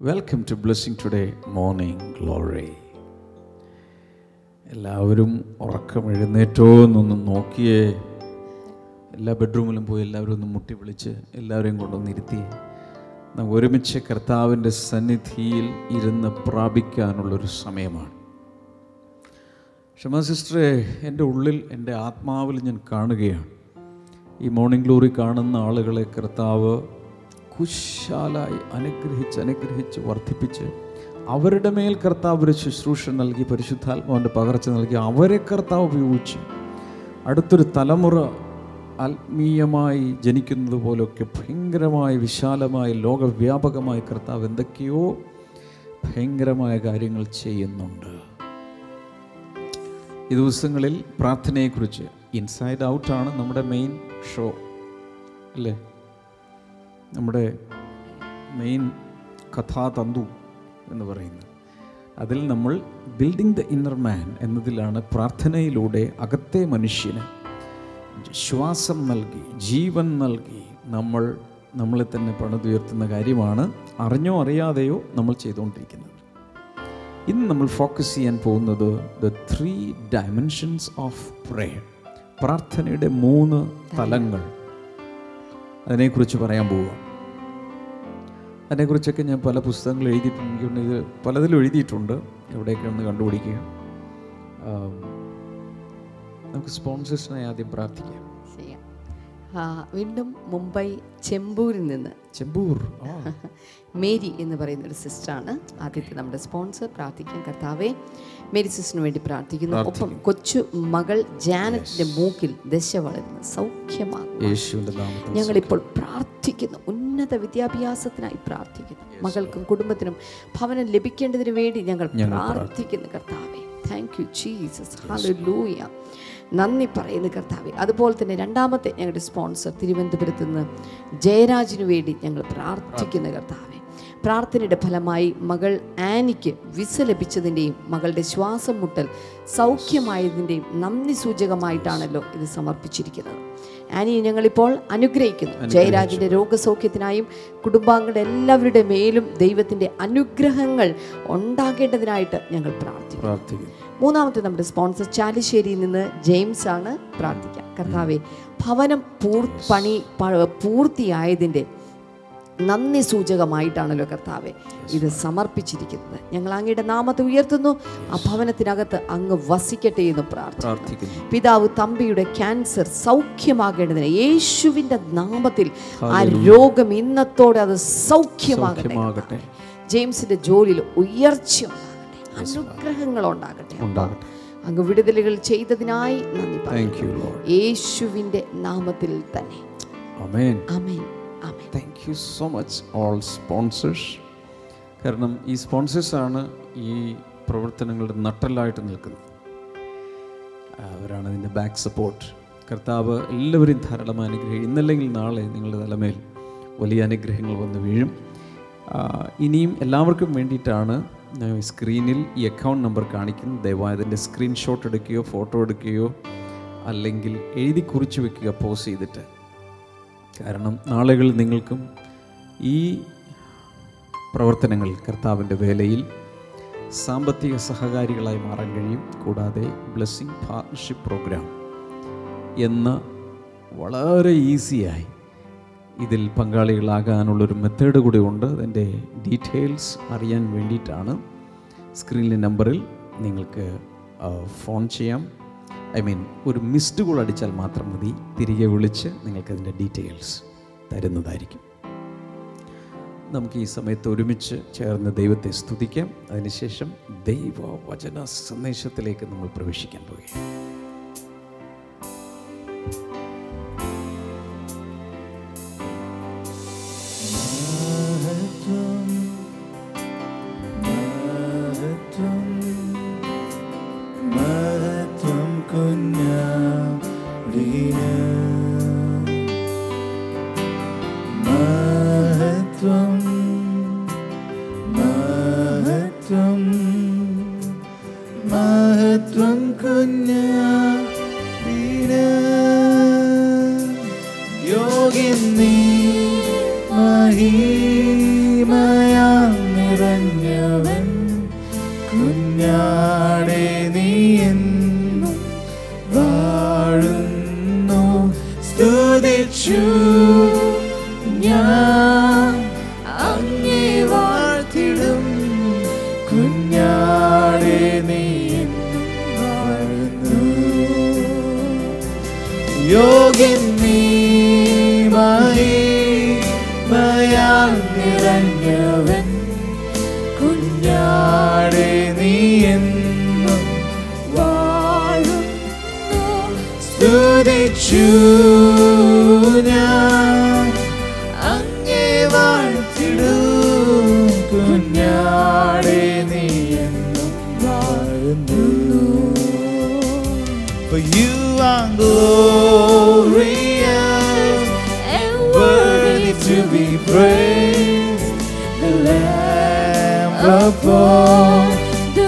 Welcome to blessing today morning glory എല്ലാവരും ഉറക്കം എഴുന്നേറ്റോ എന്നൊന്ന് നോക്കിയേ എല്ലാ ബെഡ്റൂമിലും പോയി എല്ലാവരും ഒന്ന് മുട്ടി വിളിച്ച് എല്ലാവരെയും കൊണ്ടൊന്ന് ഇരുത്തി നമുക്ക് ഒരുമിച്ച് കർത്താവിൻ്റെ സന്നിധിയിൽ ഇരുന്ന് പ്രാപിക്കാനുള്ളൊരു സമയമാണ് ക്ഷമ സിസ്റ്ററെ എൻ്റെ ഉള്ളിൽ എൻ്റെ ആത്മാവിൽ ഞാൻ കാണുകയാണ് ഈ മോർണിംഗ് ഗ്ലോറി കാണുന്ന ആളുകളെ കർത്താവ് കുശാലായി അനുഗ്രഹിച്ച് അനുഗ്രഹിച്ച് വർദ്ധിപ്പിച്ച് അവരുടെ മേൽ കർത്താവ് ഒരു ശുശ്രൂഷ നൽകി പരിശുദ്ധാത്മാവിൻ്റെ പകർച്ച നൽകി അവരെ കർത്താവ് ഉപയോഗിച്ച് അടുത്തൊരു തലമുറ ആത്മീയമായി ജനിക്കുന്നത് പോലൊക്കെ ഭയങ്കരമായി വിശാലമായി ലോകവ്യാപകമായി കർത്താവ് എന്തൊക്കെയോ ഭയങ്കരമായ കാര്യങ്ങൾ ചെയ്യുന്നുണ്ട് ഈ ദിവസങ്ങളിൽ പ്രാർത്ഥനയെക്കുറിച്ച് ഇൻസൈഡ് ഔട്ടാണ് നമ്മുടെ മെയിൻ ഷോ അല്ലേ നമ്മുടെ മെയിൻ കഥാതന്തു എന്ന് പറയുന്നത് അതിൽ നമ്മൾ ബിൽഡിംഗ് ദ ഇന്നർ മാൻ എന്നതിലാണ് പ്രാർത്ഥനയിലൂടെ അകത്തെ മനുഷ്യന് ശ്വാസം നൽകി ജീവൻ നൽകി നമ്മൾ നമ്മളെ തന്നെ പണിതുയർത്തുന്ന കാര്യമാണ് അറിഞ്ഞോ അറിയാതെയോ നമ്മൾ ചെയ്തുകൊണ്ടിരിക്കുന്നത് ഇന്ന് നമ്മൾ ഫോക്കസ് ചെയ്യാൻ പോകുന്നത് the three dimensions of prayer പ്രാർത്ഥനയുടെ മൂന്ന് തലങ്ങൾ അതിനെക്കുറിച്ച് പറയാൻ പോവുക അതിനെക്കുറിച്ചൊക്കെ ഞാൻ പല പുസ്തകങ്ങൾ എഴുതിയിട്ടുണ്ട് ഇത് പലതിലും എഴുതിയിട്ടുണ്ട് എവിടെയൊക്കെ ഒന്ന് കണ്ടുപിടിക്കുക ആം, നമുക്ക് സ്പോൺസേഴ്സിനായി ആദ്യം പ്രാർത്ഥിക്കാം ചെയ്യാം ആ, വീണ്ടും മുംബൈ ചെമ്പൂരിൽ നിന്ന് ചെമ്പൂർ ആ മേരി എന്ന് പറയുന്ന ഒരു സിസ്റ്ററാണ് ആദ്യത്തെ നമ്മുടെ സ്പോൺസർ പ്രാർത്ഥിക്കാൻ കർത്താവെ മേരി സിസ്റ്ററിന് വേണ്ടി പ്രാർത്ഥിക്കുന്നു ഒപ്പം കൊച്ചു മകൾ ജാനറ്റിന്റെ മൂക്കിൽ ദശ വളരുന്നു സൗഖ്യമാകും യേശുവിൻ്റെ നാമത്തിൽ ഞങ്ങളിപ്പോൾ പ്രാർത്ഥിക്കുന്നു ഉന്നത വിദ്യാഭ്യാസത്തിനായി പ്രാർത്ഥിക്കുന്നു മകൾക്കും കുടുംബത്തിനും ഭവനം ലഭിക്കേണ്ടതിന് വേണ്ടി ഞങ്ങൾ പ്രാർത്ഥിക്കുന്നു കർത്താവെ താങ്ക് യു ജീസസ് ഹല്ലേലൂയ നന്ദി പറയുന്നു കർത്താവെ അതുപോലെ തന്നെ രണ്ടാമത്തെ ഞങ്ങളുടെ സ്പോൺസർ തിരുവനന്തപുരത്ത് നിന്ന് ജയരാജിനു വേണ്ടി ഞങ്ങൾ പ്രാർത്ഥിക്കുന്നു കർത്താവെ പ്രാർത്ഥനയുടെ ഫലമായി മകൾ ആനിക്ക് വിസ ലഭിച്ചതിൻ്റെയും മകളുടെ ശ്വാസം മുട്ടൽ സൗഖ്യമായതിൻ്റെയും നന്ദി സൂചകമായിട്ടാണല്ലോ ഇത് സമർപ്പിച്ചിരിക്കുന്നത് ആനിയെ ഞങ്ങളിപ്പോൾ അനുഗ്രഹിക്കുന്നു ജയരാജിന്റെ രോഗസൗഖ്യത്തിനായും കുടുംബാംഗങ്ങളുടെ എല്ലാവരുടെ മേലും ദൈവത്തിന്റെ അനുഗ്രഹങ്ങൾ ഉണ്ടാകേണ്ടതിനായിട്ട് ഞങ്ങൾ പ്രാർത്ഥിക്കുന്നു പ്രാർത്ഥിക്കുന്നു മൂന്നാമത്തെ നമ്മുടെ സ്പോൺസർ ചാലിശ്ശേരിയിൽ നിന്ന് ജെയിംസ് ആണ് പ്രാർത്ഥിക്കാം കർത്താവെ ഭവനം പൂർ പണി പ- പൂർത്തിയായതിൻ്റെ നന്ദി സൂചകമായിട്ടാണല്ലോ കർത്താവെ ഇത് സമർപ്പിച്ചിരിക്കുന്നത് ഞങ്ങൾ അങ്ങയുടെ നാമത്തെ ഉയർത്തുന്നു ആ ഭവനത്തിനകത്ത് അങ്ങ് വസിക്കട്ടെ എന്ന് പ്രാർത്ഥിക്കുന്നു പ്രാർത്ഥിക്കുന്നു പിതാവ് തമ്പിയുടെ ക്യാൻസർ സൗഖ്യമാകേണ്ടതിന് യേശുവിന്റെ നാമത്തിൽ ആ രോഗം ഇന്നത്തോടെ അത് സൗഖ്യമാകട്ടെ സൗഖ്യമാകട്ടെ. ജെയിംസിന്റെ ജോലിയിൽ ഉയർച്ച ഉണ്ടാകട്ടെ അനുഗ്രഹങ്ങൾ ഉണ്ടാകട്ടെ ഉണ്ടാകട്ടെ അങ്ങ് വിടുതലുകൾ ചെയ്തതിനായി നന്ദി താങ്ക് യു പറയുന്നു ലോഡ് യേശുവിന്റെ നാമത്തിൽ തന്നെ amen amen amen thank you so much all sponsors കാരണം ഈ സ്പോൺസേഴ്സാണ് ഈ പ്രവർത്തനങ്ങളുടെ നട്ടലായിട്ട് നിൽക്കുന്നത് അവരാണ് അതിൻ്റെ ബാക്ക് സപ്പോർട്ട് കർത്താവ് എല്ലാവരെയും ധാരാളം അനുഗ്രഹം ഇന്നല്ലെങ്കിൽ നാളെ നിങ്ങളുടെ തലമേൽ വലിയ അനുഗ്രഹങ്ങൾ വന്ന് വീഴും ആ, ഇനിയും എല്ലാവർക്കും വേണ്ടിയിട്ടാണ് ഞാൻ സ്ക്രീനിൽ ഈ അക്കൗണ്ട് നമ്പർ കാണിക്കുന്നത് ദയവായി അതിൻ്റെ സ്ക്രീൻഷോട്ട് എടുക്കുകയോ ഫോട്ടോ എടുക്കുകയോ അല്ലെങ്കിൽ എഴുതി കുറിച്ച് വെക്കുക പോസ് ചെയ്തിട്ട് കാരണം നാളുകളിൽ നിങ്ങൾക്കും ഈ പ്രവർത്തനങ്ങൾ കർത്താവിൻ്റെ വേലയിൽ സാമ്പത്തിക സഹകാരികളായി മാറാൻ കഴിയും കൂടാതെ ബ്ലെസ്സിങ് പാർട്ണർഷിപ്പ് പ്രോഗ്രാം എന്ന വളരെ ഈസിയായി ഇതിൽ പങ്കാളികളാകാനുള്ളൊരു മെത്തേഡ് കൂടി ഉണ്ട് അതിൻ്റെ ഡീറ്റെയിൽസ് അറിയാൻ വേണ്ടിയിട്ടാണ് സ്ക്രീനിലെ നമ്പറിൽ നിങ്ങൾക്ക് ആ, ഫോൺ ചെയ്യാം ഐ മീൻ ഒരു മിസ്ഡ് കോൾ അടിച്ചാൽ മാത്രം മതി തിരികെ വിളിച്ച് നിങ്ങൾക്കതിൻ്റെ ഡീറ്റെയിൽസ് തരുന്നതായിരിക്കും നമുക്ക് ഈ സമയത്ത് ഒരുമിച്ച് ചേർന്ന് ദൈവത്തെ സ്തുതിക്കാം അതിനുശേഷം ദൈവ വചന സന്ദേശത്തിലേക്ക് നമ്മൾ പ്രവേശിക്കാൻ പോകുകയാണ് മഹത്വം കുഞ്ഞാടിന് മഹത്വം മഹത്വം മഹത്വം കുഞ്ഞാടിന് യോഗിന്നി മഹിമയാ നിറ നിറഞ്ഞവൻ കുഞ്ഞാടെ നീ എന്നും വാഴുന്നു സ്തുതിച്ചു ഞാൻ അങ്ങേ വാഴ്ത്തിടും കുഞ്ഞാടെ നീ എന്നും വാഴുന്നു യോഗ്യൻ നീ മയാൽ നിറഞ്ഞവൻ കുഞ്ഞാടെ നീ എന്നും വാഴുന്നു സ്തുതിച്ചു ഞാൻ അങ്ങേ വാഴ്ത്തിടൂ കുഞ്ഞാടെ നീ എന്നും വാഴുന്നു For you are glorious and worthy to be praised, the Lamb upon the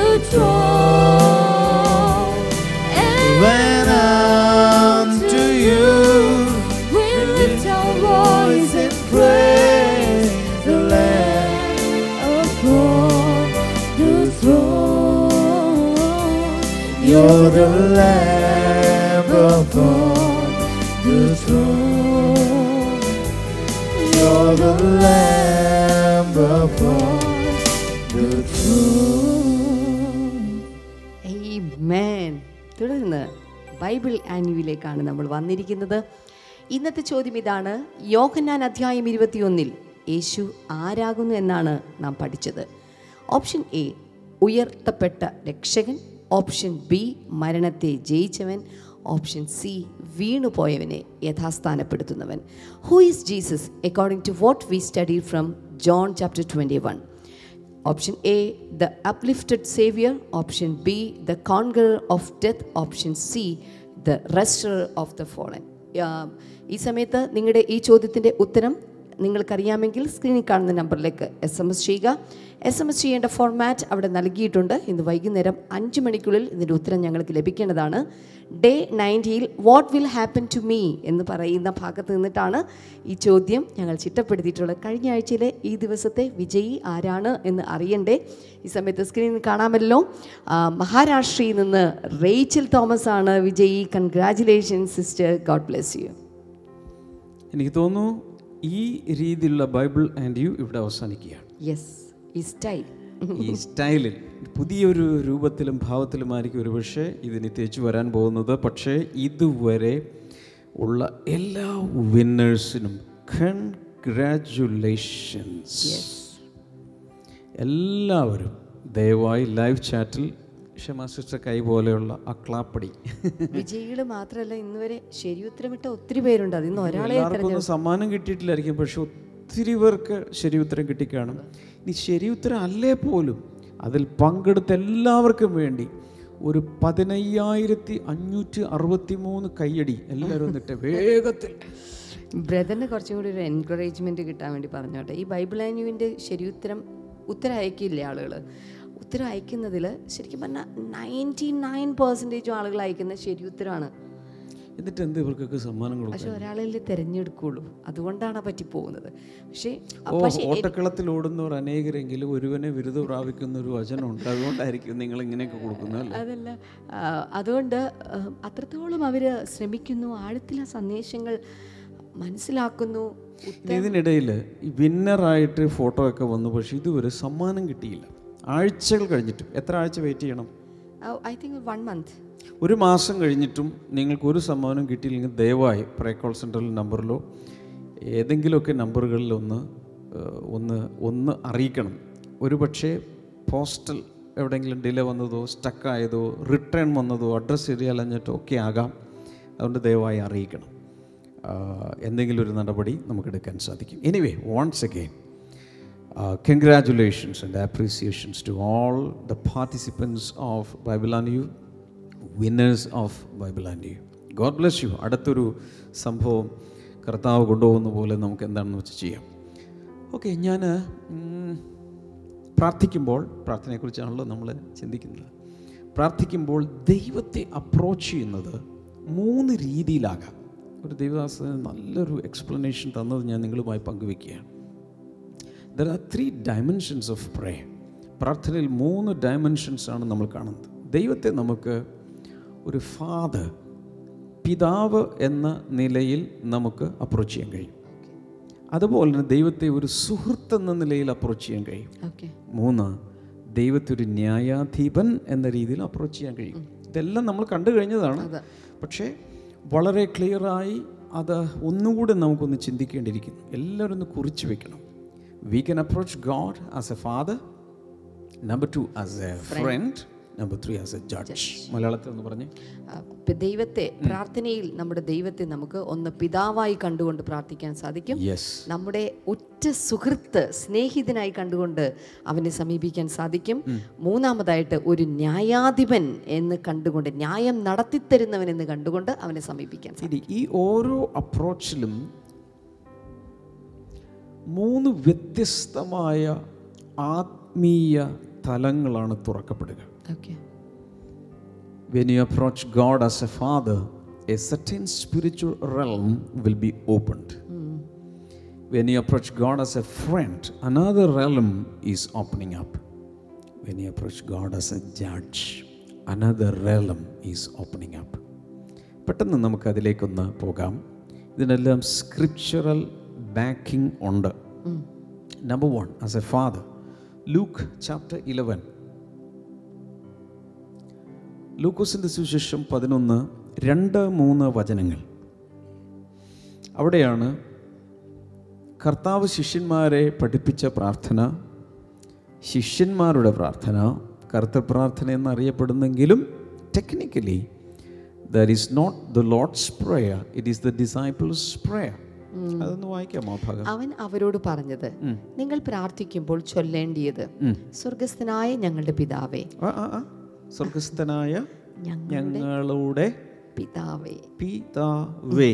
throne. And when unto you we lift our voice voice and praise the Lamb upon the throne. You're the Lamb upon the throne. You're the Lamb upon the throne. Amen. തുടർന്ന് Bible ആന്യുവിലേക്കാണ് നമ്മൾ വന്നിരിക്കുന്നത് ഇന്നത്തെ ചോദ്യം ഇതാണ് യോഹന്നാൻ അധ്യായം ഇരുപത്തിയൊന്നിൽ യേശു ആരാകുന്നു എന്നാണ് നാം പഠിച്ചത് ഓപ്ഷൻ എ ഉയർത്തപ്പെട്ട രക്ഷകൻ ഓപ്ഷൻ ബി മരണത്തെ ജയിച്ചവൻ ഓപ്ഷൻ സി വീണുപോയവനെ യഥാസ്ഥാനപ്പെടുത്തുന്നവൻ who is Jesus according to what we study from John chapter twenty one Option A, the uplifted Savior. Option B, the conqueror of death. Option C, the restorer of the fallen. Yeah, ഈ സമയത്ത് നിങ്ങളുടെ ഈ ചോദ്യത്തിൻ്റെ ഉത്തരം നിങ്ങൾക്കറിയാമെങ്കിൽ സ്ക്രീനിൽ കാണുന്ന നമ്പറിലേക്ക് എസ് എം എസ് ചെയ്യുക എസ് എം എസ് ചെയ്യേണ്ട ഫോർമാറ്റ് അവിടെ നൽകിയിട്ടുണ്ട് ഇന്ന് വൈകുന്നേരം അഞ്ച് മണിക്കുള്ളിൽ ഇതിൻ്റെ ഉത്തരം ഞങ്ങൾക്ക് ലഭിക്കേണ്ടതാണ് ഡേ നയൻറ്റിയിൽ what will happen to me എന്ന് പറയുന്ന ഭാഗത്ത് നിന്നിട്ടാണ് ഈ ചോദ്യം ഞങ്ങൾ ചിട്ടപ്പെടുത്തിയിട്ടുള്ളത് കഴിഞ്ഞ ആഴ്ചയിലെ ഈ ദിവസത്തെ വിജയി ആരാണ് എന്ന് അറിയണ്ടേ ഈ സമയത്ത് സ്ക്രീനിൽ കാണാമല്ലോ ആ, മഹാരാഷ്ട്രയിൽ നിന്ന് റേച്ചൽ തോമസ് ആണ് വിജയി congratulation sister God bless you എനിക്ക് തോന്നുന്നു ഈ രീതിയിലുള്ള ബൈബിൾ ആൻഡ് യു ഇവിടെ അവസാനിക്കുകയാണ് യെസ് ഈ സ്റ്റൈൽ ഈ സ്റ്റൈലിൽ പുതിയൊരു രൂപത്തിലും ഭാവത്തിലുമായിരിക്കും ഒരുപക്ഷെ ഇതിന് തിരിച്ചു വരാൻ പോകുന്നത് പക്ഷേ ഇതുവരെ ഉള്ള എല്ലാ വിന്നേഴ്സിനും കൺഗ്രാറ്റുലേഷൻസ് എല്ലാവരും ദയവായി ലൈവ് ചാറ്റിൽ ക്ഷമാ സിസ്റ്റർ കൈ പോലെയുള്ള ആ ക്ലാപ്പടി വിജയികൾ മാത്രമല്ല ഇന്ന് വരെ ശരിയുത്തരമിട്ട ഒത്തിരി പേരുണ്ട് അതിൽ നിന്ന് ഒരാളെ എല്ലാവർക്കും ഒന്നും സമ്മാനം കിട്ടിയിട്ടില്ലായിരിക്കും പക്ഷെ ഒത്തിരി പേർക്ക് ശരി ഉത്തരം കിട്ടിക്കാണും ഇനി ശരി ഉത്തരം അല്ലേ പോലും അതിൽ പങ്കെടുത്ത എല്ലാവർക്കും വേണ്ടി ഒരു പതിനയ്യായിരത്തി അഞ്ഞൂറ്റി അറുപത്തി മൂന്ന് കയ്യടി എല്ലാവരും എന്നിട്ട് വേഗത്തിൽ ബ്രദറിന് കുറച്ചും കൂടി ഒരു എൻകറേജ്മെൻറ്റ് കിട്ടാൻ വേണ്ടി പറഞ്ഞോട്ടെ ഈ ബൈബിൾ ആനുവിൻ്റെ ശരിയുത്തരം ഉത്തരം അയക്കില്ലേ ആളുകൾ ഉത്തരം അയക്കുന്നതിൽ ശരിക്കും പറഞ്ഞാൽ നയൻറ്റി നയൻ പെർസെൻറ്റേജും ആളുകൾ അയക്കുന്ന ശരിയുത്തരമാണ് എന്നിട്ട് എന്ത് ഇവർക്കൊക്കെ സമ്മാനം കൊടുക്കും പക്ഷെ ഒരാളല്ലേ തിരഞ്ഞെടുക്കുള്ളൂ അതുകൊണ്ടാണ് പറ്റിപ്പോകുന്നത് പക്ഷേ ഓ പക്ഷേ ഓട്ടക്കളത്തിൽ ഓടുന്നവർ അനേകരെങ്കിലും ഒരുവനെ ബിരുദ പ്രാപിക്കുന്ന ഒരു വചനമുണ്ട് അതുകൊണ്ടായിരിക്കും നിങ്ങൾ ഇങ്ങനെയൊക്കെ കൊടുക്കുന്നത് അല്ലേ അതല്ല ആ, അതുകൊണ്ട് ആ, അത്രത്തോളം അവർ ശ്രമിക്കുന്നു ആഴത്തിൽ ആ സന്ദേശങ്ങൾ മനസ്സിലാക്കുന്നു ഇനി ഇതിനിടയിൽ ഈ വിന്നറായിട്ട് ഫോട്ടോ ഒക്കെ വന്നു പക്ഷേ ഇതുവരെ സമ്മാനം കിട്ടിയില്ല ആഴ്ചകൾ കഴിഞ്ഞിട്ടും എത്ര ആഴ്ച വെയിറ്റ് ചെയ്യണം ഐ തിങ്ക് വൺ മന്ത് ഒരു മാസം കഴിഞ്ഞിട്ടും നിങ്ങൾക്ക് ഒരു സമ്മാനം കിട്ടിയില്ലെങ്കിൽ ദയവായി പ്രേ കോൾ സെൻറ്ററിൽ നമ്പറിലോ ഏതെങ്കിലുമൊക്കെ നമ്പറുകളിൽ ഒന്ന് ഏഹ്, ഒന്ന് ഒന്ന് അറിയിക്കണം ഒരു പക്ഷേ പോസ്റ്റൽ എവിടെയെങ്കിലും ഡിലേ വന്നതോ സ്റ്റക്കായതോ റിട്ടേൺ വന്നതോ അഡ്രസ്സ് ശരിയല്ലഞ്ഞിട്ടോ ഒക്കെ ആകാം അതുകൊണ്ട് ദയവായി അറിയിക്കണം ആഹ്, എന്തെങ്കിലും ഒരു നടപടി നമുക്ക് എടുക്കാൻ സാധിക്കും anyway once again Uh, congratulations and appreciations to all the participants of Bible and You, winners of Bible and You. God bless you. അടുത്തൊരു സംഭവം കർത്താവ് കൊണ്ടുപോകുന്ന പോലെ നമുക്ക് എന്താണെന്ന് വെച്ച് ചെയ്യാം ഓക്കെ ഞാൻ പ്രാർത്ഥിക്കുമ്പോൾ പ്രാർത്ഥനയെക്കുറിച്ചാണല്ലോ നമ്മൾ ചിന്തിക്കുന്നത് പ്രാർത്ഥിക്കുമ്പോൾ ദൈവത്തെ അപ്രോച്ച് ചെയ്യുന്നത് മൂന്ന് രീതിയിലാകാം ഒരു ദൈവദാസന് നല്ലൊരു എക്സ്പ്ലനേഷൻ തന്നത് ഞാൻ നിങ്ങളുമായി പങ്കുവെക്കുകയാണ് there are three dimensions of pray പ്രാർത്ഥനയിൽ മൂന്ന് ഡയമെൻഷൻസ് ആണ് നമ്മൾ കാണുന്നത് ദൈവത്തെ നമുക്ക് ഒരു ഫാദർ പിതാവ് എന്ന നിലയിൽ നമുക്ക് അപ്രോച്ച് ചെയ്യാൻ കഴിയും അതുപോലെ തന്നെ ദൈവത്തെ ഒരു സുഹൃത്ത് എന്ന നിലയിൽ അപ്രോച്ച് ചെയ്യാൻ കഴിയും ഓക്കെ മൂന്ന് ദൈവത്തെ ഒരു ന്യായാധിപൻ എന്ന രീതിയിൽ അപ്രോച്ച് ചെയ്യാൻ കഴിയും ഇതെല്ലാം നമ്മൾ കണ്ടു കഴിഞ്ഞതാണ് അതെ. പക്ഷേ വളരെ ക്ലിയറായി അത് ഒന്നുകൂടെ നമുക്കൊന്ന് ചിന്തിക്കേണ്ടിയിരിക്കുന്നു എല്ലാവരും ഒന്ന് കുറിച്ച് വെക്കണം we can approach God as a father number two as a friend number three as a judge മലയാളത്തിൽ ഒന്ന് പറഞ്ഞേ ആ, പി- ദൈവത്തെ പ്രാർത്ഥനയിൽ നമ്മുടെ ദൈവത്തെ നമുക്ക് ഒന്ന് പിതാവായി കണ്ടുകൊണ്ട് പ്രാർത്ഥിക്കാൻ സാധിക്കും യെസ് നമ്മുടെ ഉറ്റ സുഹൃത്ത് സ്നേഹിതനായി കണ്ടുകൊണ്ട് അവനെ സമീപിക്കാൻ സാധിക്കും മൂന്നാമതായിട്ട് ഒരു ന്യായാധിപൻ എന്ന് കണ്ടുകൊണ്ട് ന്യായം നടത്തിത്തരുന്നവൻ എന്ന് കണ്ടുകൊണ്ട് അവനെ സമീപിക്കാൻ സാധിക്കും ഇനി ഈ ഓരോ അപ്രോച്ചിലും മൂന്ന് വ്യത്യസ്തമായ ആത്മീയ തലങ്ങളാണ് തുറക്കപ്പെടുക okay When you approach God as a father, a certain spiritual realm will be opened. When you approach God as a friend, another realm is opening up. When you approach God as a judge, another realm is opening up. പെട്ടെന്ന് നമുക്ക് അതിലേക്കൊന്ന് പോകാം ഇതിനെല്ലാം scriptural backing ഉണ്ട് number one as a father Luke chapter eleven ലൂക്കോസിൻ്റെ സുവിശേഷം പതിനൊന്ന് രണ്ട് മൂന്ന് വചനങ്ങൾ അവിടെയാണ് കർത്താവ് ശിഷ്യന്മാരെ പഠിപ്പിച്ച പ്രാർത്ഥന ശിഷ്യന്മാരുടെ പ്രാർത്ഥന കർത്തൃ പ്രാർത്ഥന എന്നറിയപ്പെടുന്നെങ്കിലും technically there is not the Lord's prayer it is the disciples prayer അതൊന്ന് വായിക്കാമോ ആ ഭാഗം അവൻ അവരോട് പറഞ്ഞത് നിങ്ങൾ പ്രാർത്ഥിക്കുമ്പോൾ ചൊല്ലേണ്ടിയത് സ്വർഗസ്ഥനായ ഞങ്ങളുടെ പിതാവേ ആ ആ ആ സ്വർഗസ്ഥനായ ഞങ്ങളുടെ ഞങ്ങളുടെ പിതാവേ പിതാവേ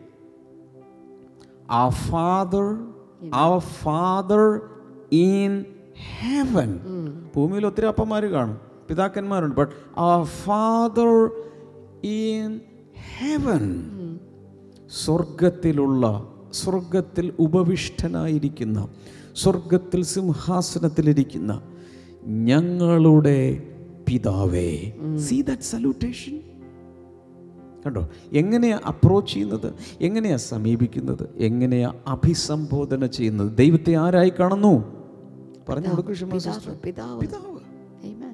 our father our father in heaven ഭൂമിയിൽ ഒത്തിരി അപ്പന്മാർ കാണും പിതാക്കന്മാരുണ്ട് but our father in heaven സ്വർഗത്തിലുള്ള സ്വർഗത്തിൽ ഉപവിഷ്ടനായിരിക്കുന്ന സ്വർഗത്തിൽ സിംഹാസനത്തിലിരിക്കുന്ന ഞങ്ങളുടെ പിതാവേ സീ ദാറ്റ് സല്യൂട്ടേഷൻ കണ്ടോ എങ്ങനെയാ അപ്രോച്ച് ചെയ്യുന്നത് എങ്ങനെയാ സമീപിക്കുന്നത് എങ്ങനെയാ അഭിസംബോധന ചെയ്യുന്നത് ദൈവത്തെ ആരായി കാണുന്നു പറഞ്ഞു കൊടുക്കൂ ക്ഷമ സിസ്റ്റർ പിതാവ് പിതാവ് Amen.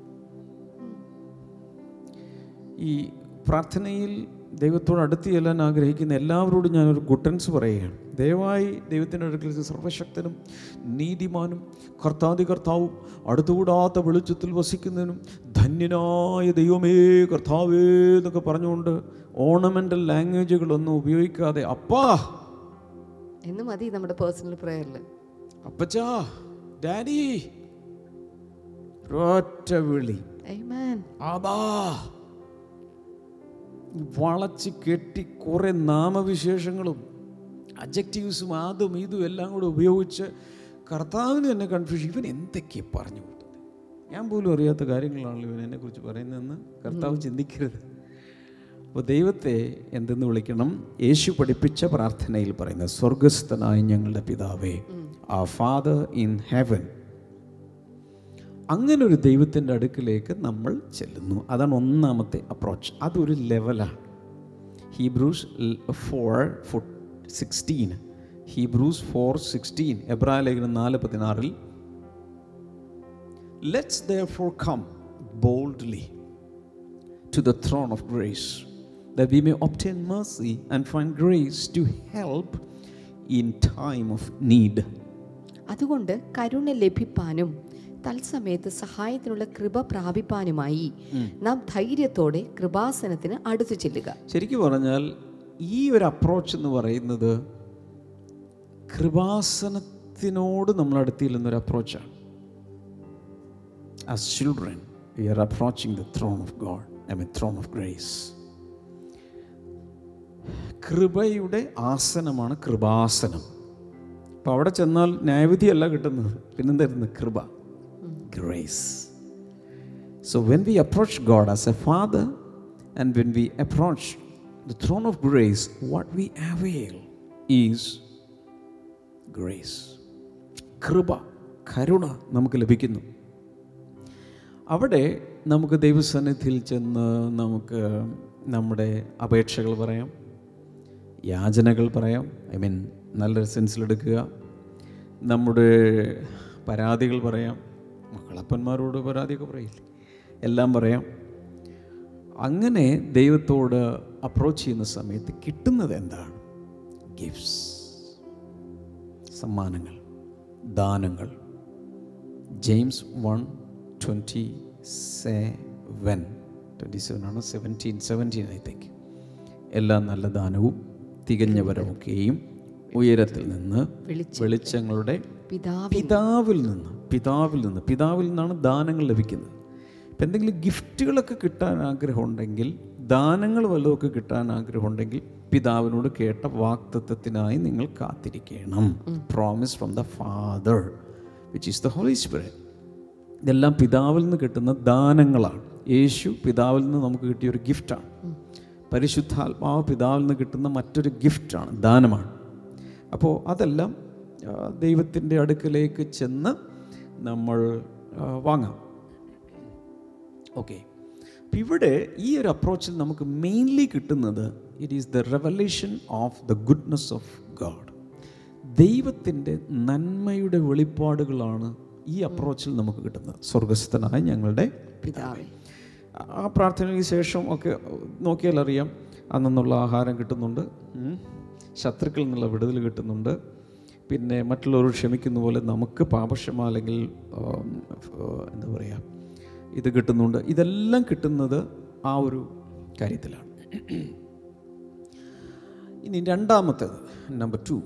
ഈ പ്രാർത്ഥനയിൽ ദൈവത്തോട് അടുത്ത് ചെല്ലാൻ ആഗ്രഹിക്കുന്ന എല്ലാവരോടും ഞാനൊരു ഗുട്ടൻസ് പറയുകയാണ് ദയവായി ദൈവത്തിൻ്റെ അടുക്കൽ സർവശക്തനും നീതിമാനും കർത്താതി കർത്താവും അടുത്തുകൂടാത്ത വെളിച്ചത്തിൽ വസിക്കുന്നതിനും ധന്യനായ ദൈവമേ കർത്താവേ എന്നൊക്കെ പറഞ്ഞുകൊണ്ട് ഓണമെൻ്റൽ ലാംഗ്വേജുകളൊന്നും ഉപയോഗിക്കാതെ അപ്പാ എന്ന് മതി നമ്മുടെ പേഴ്സണൽ പ്രേയറിൽ അപ്പച്ചാ ഡാഡി ഒറ്റ വിളി Amen. അതാ വളച്ച് കെട്ടി കുറെ നാമവിശേഷങ്ങളും അജക്റ്റീവ്സും അതും ഇതും എല്ലാം കൂടെ ഉപയോഗിച്ച് കർത്താവിന് തന്നെ കൺഫ്യൂഷൻ ഇവൻ എന്തൊക്കെയാണ് പറഞ്ഞു കൂട്ടുന്നത് ഞാൻ പോലും അറിയാത്ത കാര്യങ്ങളാണല്ലോ ഇവൻ എന്നെക്കുറിച്ച് പറയുന്നതെന്ന് കർത്താവ് ചിന്തിക്കരുത് അപ്പോൾ ദൈവത്തെ എന്തെന്ന് വിളിക്കണം യേശു പഠിപ്പിച്ച പ്രാർത്ഥനയിൽ പറയുന്നത് സ്വർഗസ്ഥനായ ഞങ്ങളുടെ പിതാവേ ആ ഫാദർ ഇൻ ഹെവൻ അങ്ങനെ ഒരു ദൈവത്തിൻ്റെ അടുക്കിലേക്ക് നമ്മൾ ചെല്ലുന്നു അതാണ് ഒന്നാമത്തെ അപ്രോച്ച് അതൊരു ലെവലാണ് Hebrews four four sixteen Hebrews four sixteen എബ്രായ ലേഖനം നാല് പതിനാറിൽ let's therefore come boldly to the throne of grace, that we may obtain mercy and find grace to help in time of need. അതുകൊണ്ട് കരുണ ലഭിപ്പാനും തത്സമയത്ത് സഹായത്തിനുള്ള കൃപ പ്രാപിപ്പാനുമായി നാം ധൈര്യത്തോടെ കൃപാസനത്തിന് അടുത്തു ചെല്ലുക ശരിക്കും പറഞ്ഞാൽ ഈ ഒരു അപ്രോച്ച് എന്ന് പറയുന്നത് കൃപാസനത്തിനോട് നമ്മൾ അടുത്തില്ലെന്നൊരു അപ്രോച്ചാണ് as children we are approaching the throne of God I mean throne of grace കൃപയുടെ ആസനമാണ് കൃപാസനം അപ്പോൾ അവിടെ ചെന്നാൽ ന്യായവിധിയല്ല കിട്ടുന്നത് പിന്നെന്തായിരുന്നു കൃപ grace So when we approach God as a father and when we approach the throne of grace, what we avail is grace. കൃപ കരുണ നമുക്ക് ലഭിക്കുന്നു അവിടെ നമുക്ക് ദൈവസന്നിധിയിൽ ചെന്ന് നമുക്ക് നമ്മുടെ അപേക്ഷകൾ പറയാം യാചനകൾ പറയാം ഐ മീൻ നല്ലൊരു സെൻസിലെടുക്കുക നമ്മുടെ പരാതികൾ പറയാം മക്കളപ്പന്മാരോട് പരാതിയൊക്കെ പറയില്ലേ എല്ലാം പറയാം അങ്ങനെ ദൈവത്തോട് അപ്രോച്ച് ചെയ്യുന്ന സമയത്ത് കിട്ടുന്നത് എന്താണ് ഗിഫ്റ്റ്സ് സമ്മാനങ്ങൾ ദാനങ്ങൾ James one twenty seven twenty seven ആണ് സെവൻറ്റീൻ സെവൻറ്റീൻ ഐ തിങ്ക് എല്ലാ നല്ല ദാനവും തികഞ്ഞ വരമൊക്കെയും ഉയരത്തിൽ നിന്ന് വെളിച്ചങ്ങളുടെ പിതാവ് പിതാവിൽ നിന്ന് പിതാവിൽ നിന്ന് പിതാവിൽ നിന്നാണ് ദാനങ്ങൾ ലഭിക്കുന്നത് ഇപ്പം എന്തെങ്കിലും ഗിഫ്റ്റുകളൊക്കെ കിട്ടാൻ ആഗ്രഹമുണ്ടെങ്കിൽ ദാനങ്ങൾ വല്ലതൊക്കെ കിട്ടാൻ ആഗ്രഹമുണ്ടെങ്കിൽ പിതാവിനോട് കേട്ട വാക്തത്വത്തിനായി നിങ്ങൾ കാത്തിരിക്കണം promise from the father which is the holy spirit ഇതെല്ലാം പിതാവിൽ നിന്ന് കിട്ടുന്ന ദാനങ്ങളാണ് യേശു പിതാവിൽ നിന്ന് നമുക്ക് കിട്ടിയ ഒരു ഗിഫ്റ്റാണ് പരിശുദ്ധാത്മാവ് പിതാവിൽ നിന്ന് കിട്ടുന്ന മറ്റൊരു ഗിഫ്റ്റാണ് ദാനമാണ് അപ്പോൾ അതെല്ലാം ദൈവത്തിൻ്റെ അടുക്കലേക്ക് ചെന്ന് നമ്മൾ ആ, വാങ്ങാം ഓക്കെ അപ്പം ഇവിടെ ഈ ഒരു അപ്രോച്ചിൽ നമുക്ക് മെയിൻലി കിട്ടുന്നത് it is the revelation of the goodness of God ദൈവത്തിൻ്റെ നന്മയുടെ വെളിപ്പാടുകളാണ് ഈ അപ്രോച്ചിൽ നമുക്ക് കിട്ടുന്നത് സ്വർഗസ്ഥനായ ഞങ്ങളുടെ പിതാവേ ആ പ്രാർത്ഥനയ്ക്ക് ശേഷം ഒക്കെ നോക്കിയാൽ അറിയാം അന്നുള്ള ആഹാരം കിട്ടുന്നുണ്ട് ഉം. ശത്രുക്കളിൽ നിന്നുള്ള വിടുതൽ കിട്ടുന്നുണ്ട് പിന്നെ മറ്റുള്ളവർ ക്ഷമിക്കുന്ന പോലെ നമുക്ക് പാപക്ഷമ അല്ലെങ്കിൽ ആം, ആ, എന്താ പറയുക ഇത് കിട്ടുന്നുണ്ട് ഇതെല്ലാം കിട്ടുന്നത് ആ ഒരു കാര്യത്തിലാണ് ഇനി രണ്ടാമത്തേത് number two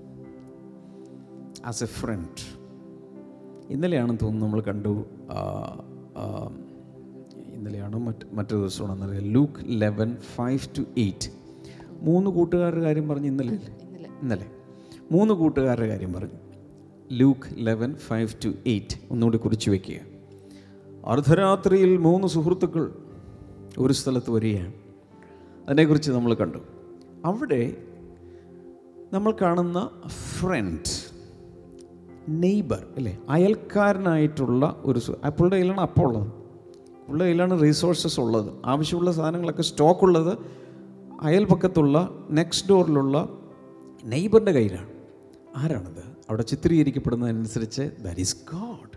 as a friend ഇന്നലെയാണെന്ന് തോന്നുന്നു നമ്മൾ കണ്ടു ആ, ആ, ഇന്നലെയാണോ മറ്റ് മറ്റൊരു ദിവസമാണെന്നറിയാം Luke eleven five to eight മൂന്ന് കൂട്ടുകാരുടെ കാര്യം പറഞ്ഞു ഇന്നലെ അല്ലേ? ഇന്നലെ മൂന്ന് കൂട്ടുകാരുടെ കാര്യം പറഞ്ഞു Luke eleven five to eight ഒന്നുകൂടി കുറിച്ച് വയ്ക്കുക അർദ്ധരാത്രിയിൽ മൂന്ന് സുഹൃത്തുക്കൾ ഒരു സ്ഥലത്ത് വരികയാണ് അതിനെക്കുറിച്ച് നമ്മൾ കണ്ടു അവിടെ നമ്മൾ കാണുന്ന ഫ്രണ്ട് നെയ്ബർ അല്ലേ അയൽക്കാരനായിട്ടുള്ള ഒരു സു- ആ പുള്ളിയുടെ കയ്യിലാണ് അപ്പം ഉള്ളത് പുള്ളിയുടെ കയ്യിലാണ് റീസോഴ്സസ് ഉള്ളത് ആവശ്യമുള്ള സാധനങ്ങളൊക്കെ സ്റ്റോക്ക് ഉള്ളത് അയൽപക്കത്തുള്ള നെക്സ്റ്റ് ഡോറിലുള്ള നെയ്ബറിൻ്റെ കയ്യിലാണ് ആരാണത് അവിടെ ചിത്രീകരിക്കപ്പെടുന്നതനുസരിച്ച് ദാറ്റ് ഈസ് ഗോഡ്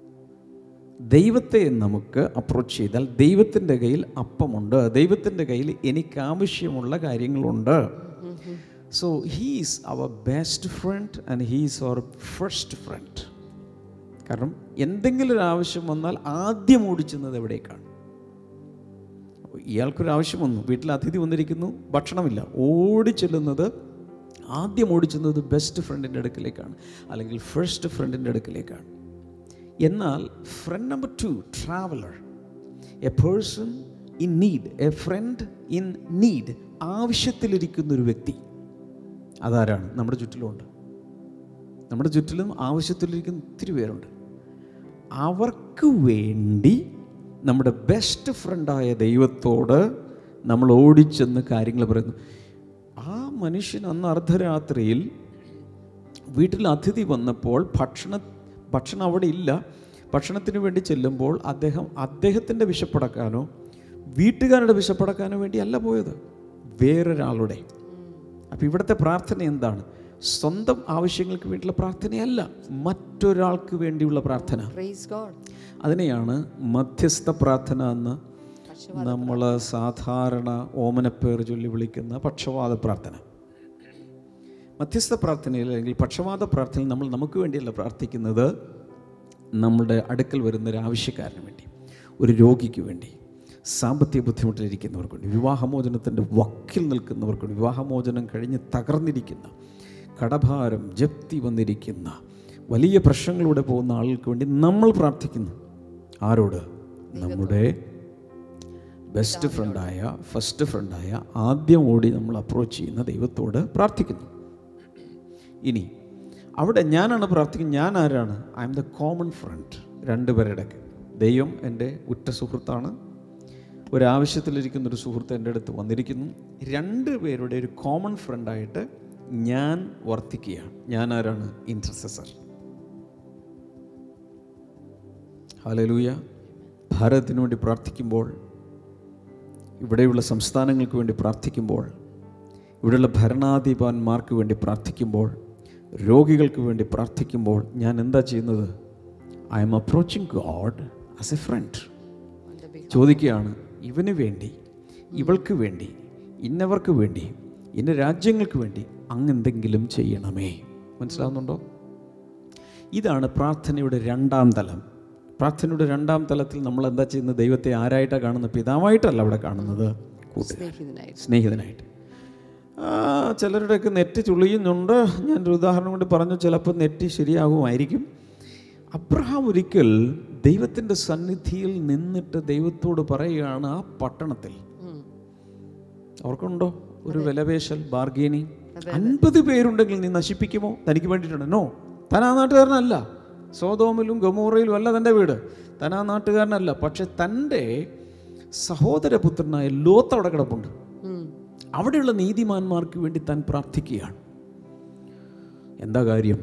ദൈവത്തെ നമുക്ക് അപ്രോച്ച് ചെയ്താൽ ദൈവത്തിൻ്റെ കയ്യിൽ അപ്പമുണ്ട് ദൈവത്തിൻ്റെ കയ്യിൽ എനിക്ക് ആവശ്യമുള്ള കാര്യങ്ങളുണ്ട് so he's our best friend and he's our first friend കാരണം എന്തെങ്കിലും ഒരു ആവശ്യം വന്നാൽ ആദ്യം ഓടിച്ചെന്നത് എവിടേക്കാണ് ഇയാൾക്കൊരു ആവശ്യം വന്നു വീട്ടിൽ അതിഥി വന്നിരിക്കുന്നു ഭക്ഷണമില്ല ഓടിച്ചെല്ലുന്നത് ആദ്യം ഓടിച്ചെന്നത് ബെസ്റ്റ് ഫ്രണ്ടിൻ്റെ അടുക്കിലേക്കാണ് അല്ലെങ്കിൽ ഫസ്റ്റ് ഫ്രണ്ടിൻ്റെ അടുക്കിലേക്കാണ് എന്നാൽ friend number two traveller a person in need a friend in need ആവശ്യത്തിലിരിക്കുന്ന ഒരു വ്യക്തി അതാരാണ് നമ്മുടെ ചുറ്റിലുമുണ്ട് നമ്മുടെ ചുറ്റിലും ആവശ്യത്തിലിരിക്കുന്ന ഒത്തിരി പേരുണ്ട് അവർക്ക് വേണ്ടി നമ്മുടെ ബെസ്റ്റ് ഫ്രണ്ടായ ദൈവത്തോട് നമ്മൾ ഓടിച്ചെന്ന് കാര്യങ്ങൾ പറയുന്നു ആ മനുഷ്യൻ അന്ന് അർദ്ധരാത്രിയിൽ വീട്ടിൽ അതിഥി വന്നപ്പോൾ ഭക്ഷണ ഭക്ഷണം അവിടെ ഇല്ല ഭക്ഷണത്തിന് വേണ്ടി ചെല്ലുമ്പോൾ അദ്ദേഹം അദ്ദേഹത്തിൻ്റെ വിശപ്പടക്കാനോ വീട്ടുകാരുടെ വിശപ്പടക്കാനോ വേണ്ടി അല്ല പോയത് വേറൊരാളുടെ അപ്പോൾ ഇവിടുത്തെ പ്രാർത്ഥന എന്താണ് സ്വന്തം ആവശ്യങ്ങൾക്ക് വേണ്ടിയുള്ള പ്രാർത്ഥനയല്ല മറ്റൊരാൾക്ക് വേണ്ടിയുള്ള പ്രാർത്ഥന പ്രൈസ് ഗോഡ് അതിനെയാണ് മധ്യസ്ഥ പ്രാർത്ഥന എന്ന് നമ്മൾ സാധാരണ ഓമനപ്പേർ ചൊല്ലി വിളിക്കുന്ന പക്ഷവാത പ്രാർത്ഥന മധ്യസ്ഥ പ്രാർത്ഥനയിൽ അല്ലെങ്കിൽ പക്ഷവാത പ്രാർത്ഥനയിൽ നമ്മൾ നമുക്ക് വേണ്ടിയല്ല പ്രാർത്ഥിക്കുന്നത് നമ്മുടെ അടുക്കൽ വരുന്ന ഒരു ആവശ്യക്കാരന് വേണ്ടി ഒരു രോഗിക്ക് വേണ്ടി സാമ്പത്തിക ബുദ്ധിമുട്ടിലിരിക്കുന്നവർക്ക് വേണ്ടി വിവാഹമോചനത്തിൻ്റെ വക്കിൽ നിൽക്കുന്നവർക്ക് വേണ്ടി വിവാഹമോചനം കഴിഞ്ഞ് തകർന്നിരിക്കുന്ന കടഭാരം ജപ്തി വന്നിരിക്കുന്ന വലിയ പ്രശ്നങ്ങളിലൂടെ പോകുന്ന ആളുകൾക്ക് വേണ്ടി നമ്മൾ പ്രാർത്ഥിക്കുന്നു ആരോട് നമ്മുടെ ബെസ്റ്റ് ഫ്രണ്ടായ ഫസ്റ്റ് ഫ്രണ്ടായ ആദ്യം ഓടി നമ്മൾ അപ്രോച്ച് ചെയ്യുന്ന ദൈവത്തോട് പ്രാർത്ഥിക്കുന്നു ഇനി അവിടെ ഞാനാണ് പ്രാർത്ഥിക്കുന്നത് ഞാൻ ആരാണ് I am the common friend രണ്ടുപേരുടെ ദൈവം എൻ്റെ ഉറ്റ സുഹൃത്താണ് ഒരാവശ്യത്തിലിരിക്കുന്ന ഒരു സുഹൃത്ത് എൻ്റെ അടുത്ത് വന്നിരിക്കുന്നു രണ്ട് പേരുടെ ഒരു കോമൺ ഫ്രണ്ടായിട്ട് ഞാൻ വർത്തിക്കുകയാണ് ഞാൻ ആരാണ് ഇൻറ്റർസെസർ ഹലലൂയ ഭാരതത്തിന് വേണ്ടി പ്രാർത്ഥിക്കുമ്പോൾ ഇവിടെയുള്ള സംസ്ഥാനങ്ങൾക്ക് വേണ്ടി പ്രാർത്ഥിക്കുമ്പോൾ ഇവിടെയുള്ള ഭരണാധിപന്മാർക്ക് വേണ്ടി പ്രാർത്ഥിക്കുമ്പോൾ രോഗികൾക്ക് വേണ്ടി പ്രാർത്ഥിക്കുമ്പോൾ ഞാൻ എന്താ ചെയ്യുന്നത് I am approaching God as a friend ചോദിക്കുകയാണ് ഇവന് വേണ്ടി ഇവൾക്ക് വേണ്ടി ഇന്നവർക്ക് വേണ്ടി ഇന്ന രാജ്യങ്ങൾക്ക് വേണ്ടി അങ്ങെന്തെങ്കിലും ചെയ്യണമേ മനസ്സിലാവുന്നുണ്ടോ ഇതാണ് പ്രാർത്ഥനയുടെ രണ്ടാം തലം പ്രാർത്ഥനയുടെ രണ്ടാം തലത്തിൽ നമ്മൾ എന്താ ചെയ്യുന്നത് ദൈവത്തെ ആരായിട്ടാണ് കാണുന്നത് പിതാവായിട്ടല്ല അവിടെ കാണുന്നത് കൂട്ടുകാരൻ സ്നേഹിതനായിട്ട് സ്നേഹിതനായിട്ട് ആ, ചിലരുടെയൊക്കെ നെറ്റ് ചുളിയുന്നുണ്ട് ഞാനൊരു ഉദാഹരണം കൊണ്ട് പറഞ്ഞു ചിലപ്പോൾ നെറ്റ് ശരിയാകുമായിരിക്കും അബ്രഹാം ഒരിക്കൽ ദൈവത്തിൻ്റെ സന്നിധിയിൽ നിന്നിട്ട് ദൈവത്തോട് പറയുകയാണ് ആ പട്ടണത്തിൽ ഉം. അവർക്കുണ്ടോ ഒരു വിലപേശൽ ബാർഗേനിങ് അൻപത് പേരുണ്ടെങ്കിൽ നീ നശിപ്പിക്കുമോ തനിക്ക് വേണ്ടിയിട്ടുണ്ട് നോ താൻ ആ നാട്ടുകാരനല്ല സോതോമിലും ഗമോറയിലും അല്ല തൻ്റെ വീട് താൻ ആ നാട്ടുകാരനല്ല പക്ഷെ തൻ്റെ സഹോദരപുത്രനായ ലോത്ത് അവിടെ കിടപ്പുണ്ട് ഉം. അവിടെയുള്ള നീതിമാന്മാർക്ക് വേണ്ടി താൻ പ്രാർത്ഥിക്കുകയാണ് എന്താ കാര്യം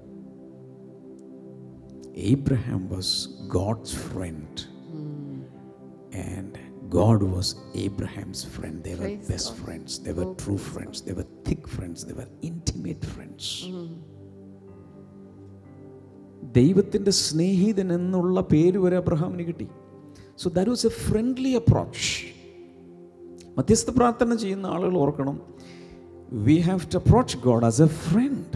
Abraham was God's friend. And God was Abraham's friend. They were best friends. They were true friends. They were thick friends. They were intimate friends. ദൈവത്തിൻ്റെ സ്നേഹിതൻ എന്നുള്ള പേര് വരെ അബ്രഹാമിന് കിട്ടി so that was a friendly approach മധ്യസ്ഥ പ്രാർത്ഥന ചെയ്യുന്ന ആളുകൾ ഓർക്കണം we have to approach God as a friend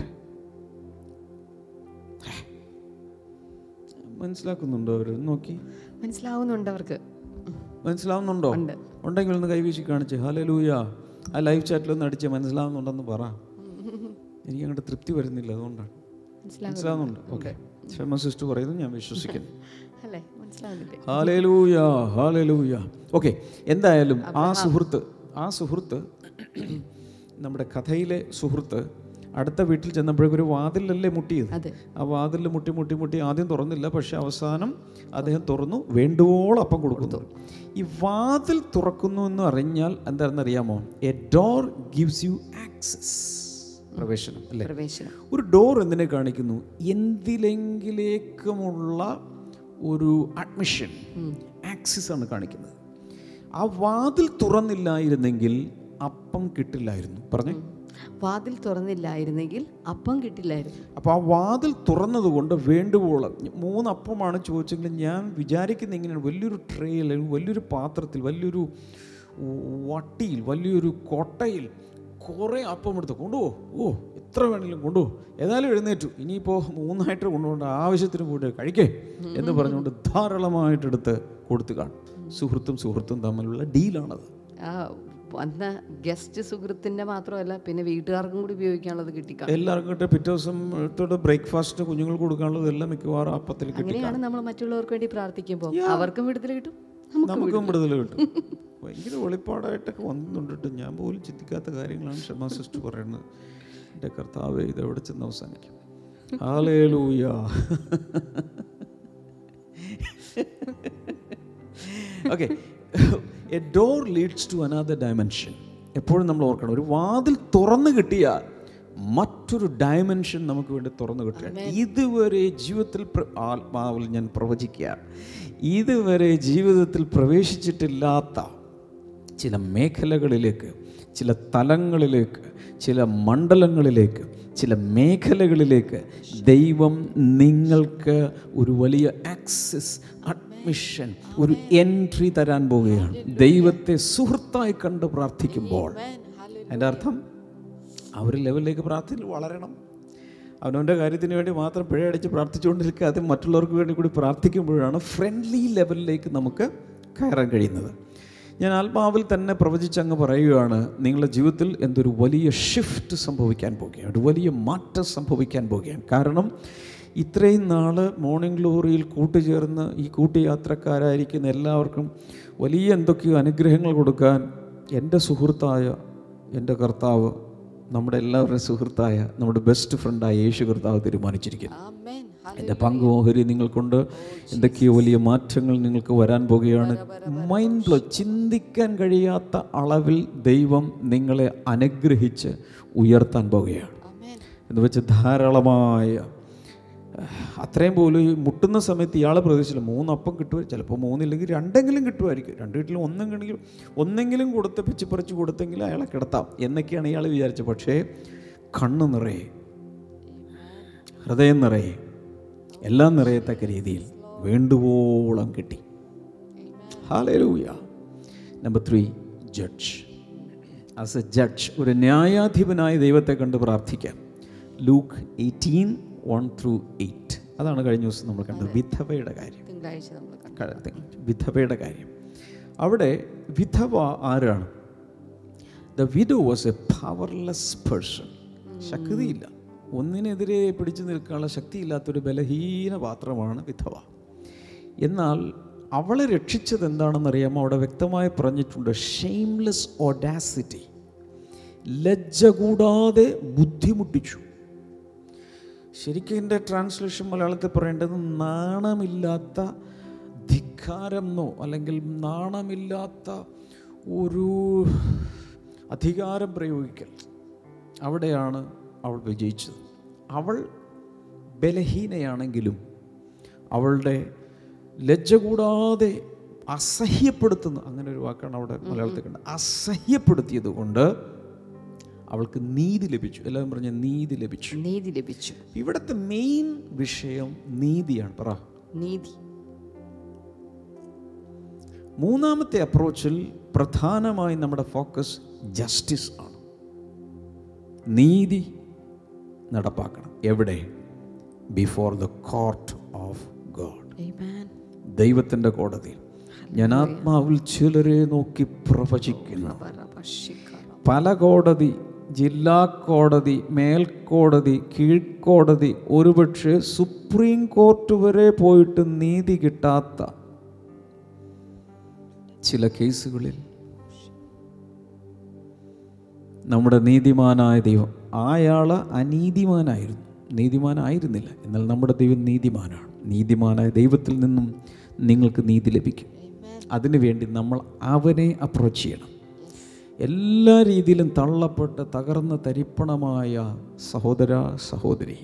മനസ്സിലാക്കുന്നുണ്ടോ അവർ നോക്കി മനസ്സിലാവുന്നുണ്ട് അവർക്ക് മനസ്സിലാവുന്നുണ്ടോ ഉണ്ട്. ഉണ്ടെങ്കിൽ ഒന്ന് കൈവീശി കാണിച്ച് ഹലലൂയ ആ ലൈവ് ചാറ്റിലൊന്ന് അടിച്ച് മനസ്സിലാവുന്നുണ്ടെന്ന് പറ എനിക്ക് അങ്ങോട്ട് തൃപ്തി വരുന്നില്ല അതുകൊണ്ടാണ് മനസ്സിലാവും മനസ്സിലാവുന്നുണ്ട് ഓക്കെ ക്ഷമ സിസ്റ്റർ പറയുന്നത് ഞാൻ വിശ്വസിക്കുന്നു അല്ലേ മനസ്സിലാവുന്നില്ലേ ഹാലലൂയ ഹാലലൂയ ഓക്കെ എന്തായാലും ആ സുഹൃത്ത് ആ സുഹൃത്ത് നമ്മുടെ കഥയിലെ സുഹൃത്ത് അടുത്ത വീട്ടിൽ ചെന്നപ്പോഴേക്കും ഒരു വാതിലല്ലേ മുട്ടിയത് അതെ ആ വാതിലിൽ മുട്ടി മുട്ടി മുട്ടി ആദ്യം തുറന്നില്ല പക്ഷെ അവസാനം അദ്ദേഹം തുറന്നു വേണ്ടുവോളം അപ്പം കൊടുക്കുന്നു ഈ വാതിൽ തുറക്കുന്നു എന്ന് അറിഞ്ഞാൽ എന്താണെന്ന് അറിയാമോ a door gives you access പ്രവേശനം അല്ലേ പ്രവേശനം ഒരു ഡോർ എന്തിനെ കാണിക്കുന്നു എന്തിലെങ്കിലേക്കുമുള്ള ഒരു അഡ്മിഷൻ ആക്സിസ് ആണ് കാണിക്കുന്നത് ആ വാതിൽ തുറന്നില്ലായിരുന്നെങ്കിൽ അപ്പം കിട്ടില്ലായിരുന്നു പറഞ്ഞു വാതിൽ തുറന്നില്ലായിരുന്നെങ്കിൽ അപ്പം കിട്ടില്ലായിരുന്നു അപ്പോൾ ആ വാതിൽ തുറന്നതുകൊണ്ട് വേണ്ടുവോളം മൂന്ന് അപ്പമാണ് ചോദിച്ചെങ്കിൽ ഞാൻ വിചാരിക്കുന്ന ഇങ്ങനെയാണ് വലിയൊരു ട്രേയിൽ വലിയൊരു പാത്രത്തിൽ വലിയൊരു വട്ടിയിൽ വലിയൊരു കൊട്ടയിൽ കുറേ അപ്പം എടുത്ത് കൊണ്ടുപോ ഓ എത്ര വേണമെങ്കിലും കൊണ്ടുപോ ഏതായാലും എഴുന്നേറ്റു ഇനിയിപ്പോൾ മൂന്നായിട്ട് കൊണ്ടുപോകേണ്ട ആവശ്യത്തിന് കൂടെ കഴിക്കേ എന്ന് പറഞ്ഞുകൊണ്ട് ധാരാളമായിട്ടെടുത്ത് കൊടുത്തു കാണും സുഹൃത്തും സുഹൃത്തും തമ്മിലുള്ള ഡീലാണത് ആ വന്ന ഗസ്റ്റ് സുഹൃത്തിന്റെ മാത്രമല്ല പിന്നെ വീട്ടുകാർക്കും കൂടി ഉപയോഗിക്കാനുള്ളത് കിട്ടിക്കാണും എല്ലാവർക്കും കിട്ടും പിറ്റേ ദിവസം തൊട്ട് ബ്രേക്ക്ഫാസ്റ്റ് കുഞ്ഞുങ്ങൾ കൊടുക്കാനുള്ളത് എല്ലാം മിക്കവാറും അപ്പത്തിൽ കിട്ടി അങ്ങനെയാണ് നമ്മൾ മറ്റുള്ളവർക്ക് വേണ്ടി പ്രാർത്ഥിക്കുമ്പോൾ അവർക്കും വിടുതൽ കിട്ടും നമുക്ക് നമുക്കും വിടുതൽ കിട്ടും ഭയങ്കര വെളിപ്പാടായിട്ടൊക്കെ വന്നിട്ടുണ്ട് ഞാൻ പോലും ചിന്തിക്കാത്ത കാര്യങ്ങളാണ് ക്ഷമ സിസ്റ്റർ പറയുന്നത് എൻ്റെ കർത്താവ് ഇത് എവിടെ ചെന്ന് അവസാനിക്കും hallelujah okay a door leads to another dimension എപ്പോഴും നമ്മൾ ഓർക്കണം ഒരു വാതിൽ തുറന്നു കിട്ടിയാൽ മറ്റൊരു ഡയമെൻഷൻ നമുക്ക് വേണ്ടി തുറന്നു കിട്ടുകയാണ് ഇതുവരെ ജീവിതത്തിൽ പ്ര- ആത്മാവിൽ ഞാൻ പ്രവചിക്കുക ഇതുവരെ ജീവിതത്തിൽ പ്രവേശിച്ചിട്ടില്ലാത്ത ചില മേഖലകളിലേക്ക് ചില തലങ്ങളിലേക്ക് ചില മണ്ഡലങ്ങളിലേക്ക് ചില മേഖലകളിലേക്ക് ദൈവം നിങ്ങൾക്ക് ഒരു വലിയ ആക്സസ് അഡ്മിഷൻ ഒരു എൻട്രി തരാൻ പോവുകയാണ് ദൈവത്തെ സുഹൃത്തായി കണ്ട് പ്രാർത്ഥിക്കുമ്പോൾ അതിൻ്റെ അർത്ഥം ആ ഒരു ലെവലിലേക്ക് പ്രാർത്ഥന വളരണം അവനവൻ്റെ കാര്യത്തിന് വേണ്ടി മാത്രം പിഴയടിച്ച് പ്രാർത്ഥിച്ചുകൊണ്ടിരിക്കാതെ മറ്റുള്ളവർക്ക് വേണ്ടി കൂടി പ്രാർത്ഥിക്കുമ്പോഴാണ് ഫ്രണ്ട്ലി ലെവലിലേക്ക് നമുക്ക് കയറാൻ കഴിയുന്നത് ഞാൻ ആത്മാവിൽ തന്നെ പ്രവചിച്ചങ്ങ് പറയുകയാണ് നിങ്ങളുടെ ജീവിതത്തിൽ എന്തൊരു വലിയ ഷിഫ്റ്റ് സംഭവിക്കാൻ പോവുകയാണ് ഒരു വലിയ മാറ്റം സംഭവിക്കാൻ പോവുകയാണ് കാരണം ഇത്രയും നാൾ മോർണിംഗ് ഗ്ലോറിയിൽ കൂട്ടുചേർന്ന് ഈ കൂട്ടുയാത്രക്കാരായിരിക്കുന്ന എല്ലാവർക്കും വലിയ എന്തൊക്കെയോ അനുഗ്രഹങ്ങൾ കൊടുക്കാൻ എൻ്റെ സുഹൃത്തായ എൻ്റെ കർത്താവ് നമ്മുടെ എല്ലാവരുടെയും സുഹൃത്തായ നമ്മുടെ ബെസ്റ്റ് ഫ്രണ്ടായ യേശു കർത്താവ് തീരുമാനിച്ചിരിക്കുന്നു ആമേൻ എൻ്റെ പങ്ക് ഓഹരി നിങ്ങൾക്കുണ്ട് എന്തൊക്കെയോ വലിയ മാറ്റങ്ങൾ നിങ്ങൾക്ക് വരാൻ പോകുകയാണ് മൈൻഡ് ബ്ലോ ചിന്തിക്കാൻ കഴിയാത്ത അളവിൽ ദൈവം നിങ്ങളെ അനുഗ്രഹിച്ച് ഉയർത്താൻ പോകുകയാണ് ആമേൻ എന്ന് വെച്ച് ധാരാളമായ അത്രയും പോലും ഈ മുട്ടുന്ന സമയത്ത് ഇയാളെ പ്രതീക്ഷിച്ചില്ല മൂന്നപ്പം കിട്ടുക ചിലപ്പോൾ മൂന്നില്ലെങ്കിൽ രണ്ടെങ്കിലും കിട്ടുമായിരിക്കും രണ്ട് വീട്ടിലും ഒന്നെങ്കിലും ഒന്നെങ്കിലും കൊടുത്ത് പിച്ചിപ്പറിച്ച് കൊടുത്തെങ്കിൽ അയാളെ കിടത്താം എന്നൊക്കെയാണ് ഇയാൾ വിചാരിച്ചത് പക്ഷേ കണ്ണ് നിറയെ ഹൃദയം നിറയെ എല്ലാം നിറയത്തക്ക രീതിയിൽ വേണ്ടുവോളം കിട്ടി hallelujah number three judge as a judge ഒരു ന്യായാധിപനായ ദൈവത്തെ കണ്ട് പ്രാർത്ഥിക്കാം Luke eighteen one through eight അതാണ് കഴിഞ്ഞ ദിവസം നമ്മൾ കണ്ടത് വിധവയുടെ കാര്യം തിങ്കളാഴ്ച നമ്മൾ കണ്ടു കഴുത്തിൽ വിധവയുടെ കാര്യം അവിടെ വിധവ ആരാണ് the widow was a powerless person ശക്തിയില്ല ഒന്നിനെതിരെ പിടിച്ചു നിൽക്കാനുള്ള ശക്തിയില്ലാത്തൊരു ബലഹീന പാത്രമാണ് വിധവ എന്നാൽ അവളെ രക്ഷിച്ചത് എന്താണെന്നറിയാമോ അവിടെ വ്യക്തമായി പറഞ്ഞിട്ടുണ്ട് ഷെയിംലെസ് ഓഡാസിറ്റി ലജ്ജ കൂടാതെ ബുദ്ധിമുട്ടിച്ചു ശരിക്കും എൻ്റെ ട്രാൻസ്ലേഷൻ മലയാളത്തിൽ പറയേണ്ടത് നാണമില്ലാത്ത ധിക്കാരം എന്നോ അല്ലെങ്കിൽ നാണമില്ലാത്ത ഒരു അധികാരം പ്രയോഗിക്കൽ അവിടെയാണ് അവൾ വിജയിച്ചത് അവൾ ബലഹീനയാണെങ്കിലും അവളുടെ ലജ്ജ കൂടാതെ അസഹ്യപ്പെടുത്തുന്ന അങ്ങനെ ഒരു വാക്കാണ് അവിടെ മലയാളത്തിൽ കണ്ടത് അസഹ്യപ്പെടുത്തിയത് കൊണ്ട് അവൾക്ക് നീതി ലഭിച്ചു എല്ലാവരും പറഞ്ഞ നീതി ലഭിച്ചു നീതി ലഭിച്ചു ഇവിടുത്തെ മെയിൻ വിഷയം നീതിയാണ് പറ നീതി മൂന്നാമത്തെ അപ്രോച്ചിൽ പ്രധാനമായും നമ്മുടെ ഫോക്കസ് ജസ്റ്റിസ് ആണ് നീതി നടപ്പാക്കണം എവിടെ before the court of God Amen. ദൈവത്തിൻ്റെ കോടതിയിൽ ഞാൻ ആത്മാവിൽ ചിലരെ നോക്കി പ്രവചിക്കുന്നു പരപശിക്കറ. പല കോടതി ജില്ലാ കോടതി മേൽക്കോടതി കീഴ്ക്കോടതി ഒരുപക്ഷെ സുപ്രീം കോർട്ട് വരെ പോയിട്ട് നീതി കിട്ടാത്ത ചില കേസുകളിൽ നമ്മുടെ നീതിമാനായ ദൈവം അയാൾ അനീതിമാനായിരുന്നു നീതിമാനായിരുന്നില്ല എന്നാൽ നമ്മുടെ ദൈവം നീതിമാനാണ് നീതിമാനായ ദൈവത്തിൽ നിന്നും നിങ്ങൾക്ക് നീതി ലഭിക്കും അതിനുവേണ്ടി നമ്മൾ അവനെ അപ്രോച്ച് ചെയ്യണം എല്ലാ രീതിയിലും തള്ളപ്പെട്ട് തകർന്ന് തരിപ്പണമായ സഹോദര സഹോദരി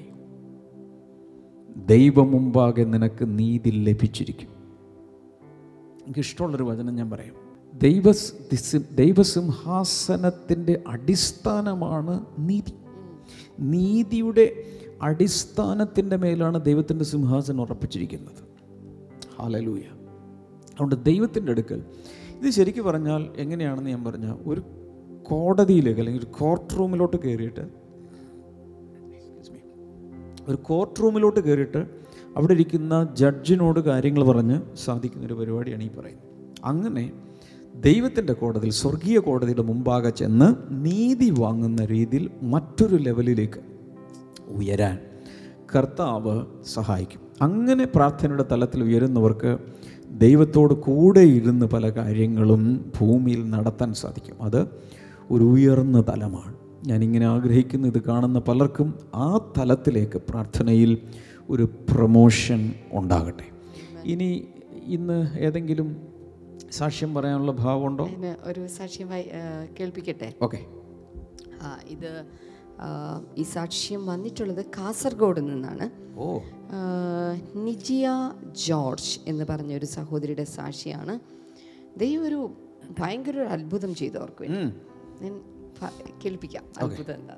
ദൈവം മുമ്പാകെ നിനക്ക് നീതി ലഭിച്ചിരിക്കും എനിക്ക് ഇഷ്ടമുള്ളൊരു വചനം ഞാൻ പറയാം ദൈവ ദൈവസിംഹാസനത്തിൻ്റെ അടിസ്ഥാനമാണ് നീതി നീതിയുടെ അടിസ്ഥാനത്തിൻ്റെ മേലാണ് ദൈവത്തിൻ്റെ സിംഹാസനം ഉറപ്പിച്ചിരിക്കുന്നത് ഹാലലൂയ അതുകൊണ്ട് ദൈവത്തിൻ്റെ അടുക്കൽ ഇത് ശരിക്കും പറഞ്ഞാൽ എങ്ങനെയാണെന്ന് ഞാൻ പറഞ്ഞാൽ ഒരു കോടതിയിലേക്ക് അല്ലെങ്കിൽ ഒരു കോർട്ട് റൂമിലോട്ട് കയറിയിട്ട് excuse me, ഒരു കോർട്ട് റൂമിലോട്ട് കയറിയിട്ട് അവിടെ ഇരിക്കുന്ന ജഡ്ജിനോട് കാര്യങ്ങൾ പറഞ്ഞ് സാധിക്കുന്ന ഒരു പരിപാടിയാണ് ഈ പറയുന്നത് അങ്ങനെ ദൈവത്തിൻ്റെ കോടതിയിൽ സ്വർഗീയ കോടതിയുടെ മുമ്പാകെ ചെന്ന് നീതി വാങ്ങുന്ന രീതിയിൽ മറ്റൊരു ലെവലിലേക്ക് ഉയരാൻ കർത്താവ് സഹായിക്കും അങ്ങനെ പ്രാർത്ഥനയുടെ തലത്തിൽ ഉയരുന്നവർക്ക് ദൈവത്തോട് കൂടെ ഇരുന്ന് പല കാര്യങ്ങളും ഭൂമിയിൽ നടത്താൻ സാധിക്കും അത് ഒരു ഉയർന്ന തലമാണ് ഞാനിങ്ങനെ ആഗ്രഹിക്കുന്ന ഇത് കാണുന്ന പലർക്കും ആ തലത്തിലേക്ക് പ്രാർത്ഥനയിൽ ഒരു പ്രമോഷൻ ഉണ്ടാകട്ടെ ഇനി ഇന്ന് ഏതെങ്കിലും സാക്ഷ്യം പറയാനുള്ള ഭാവമുണ്ടോ അതിന് ഒരു സാക്ഷ്യമായി ആ, കേൾപ്പിക്കട്ടെ ഓക്കെ ആ, ഇത് ആ, ഈ സാക്ഷ്യം വന്നിട്ടുള്ളത് കാസർഗോഡ് നിന്നാണ് ഓ ആ, നിജിയ ജോർജ് എന്ന് പറഞ്ഞ ഒരു സഹോദരിയുടെ സാക്ഷിയാണ് ദൈവം ഒരു ഭയങ്കര ഒരു അത്ഭുതം ചെയ്തു അവർക്ക് വേണ്ടി ഉം. ഞാൻ പ- കേൾപ്പിക്കാം അത്ഭുതം എന്താ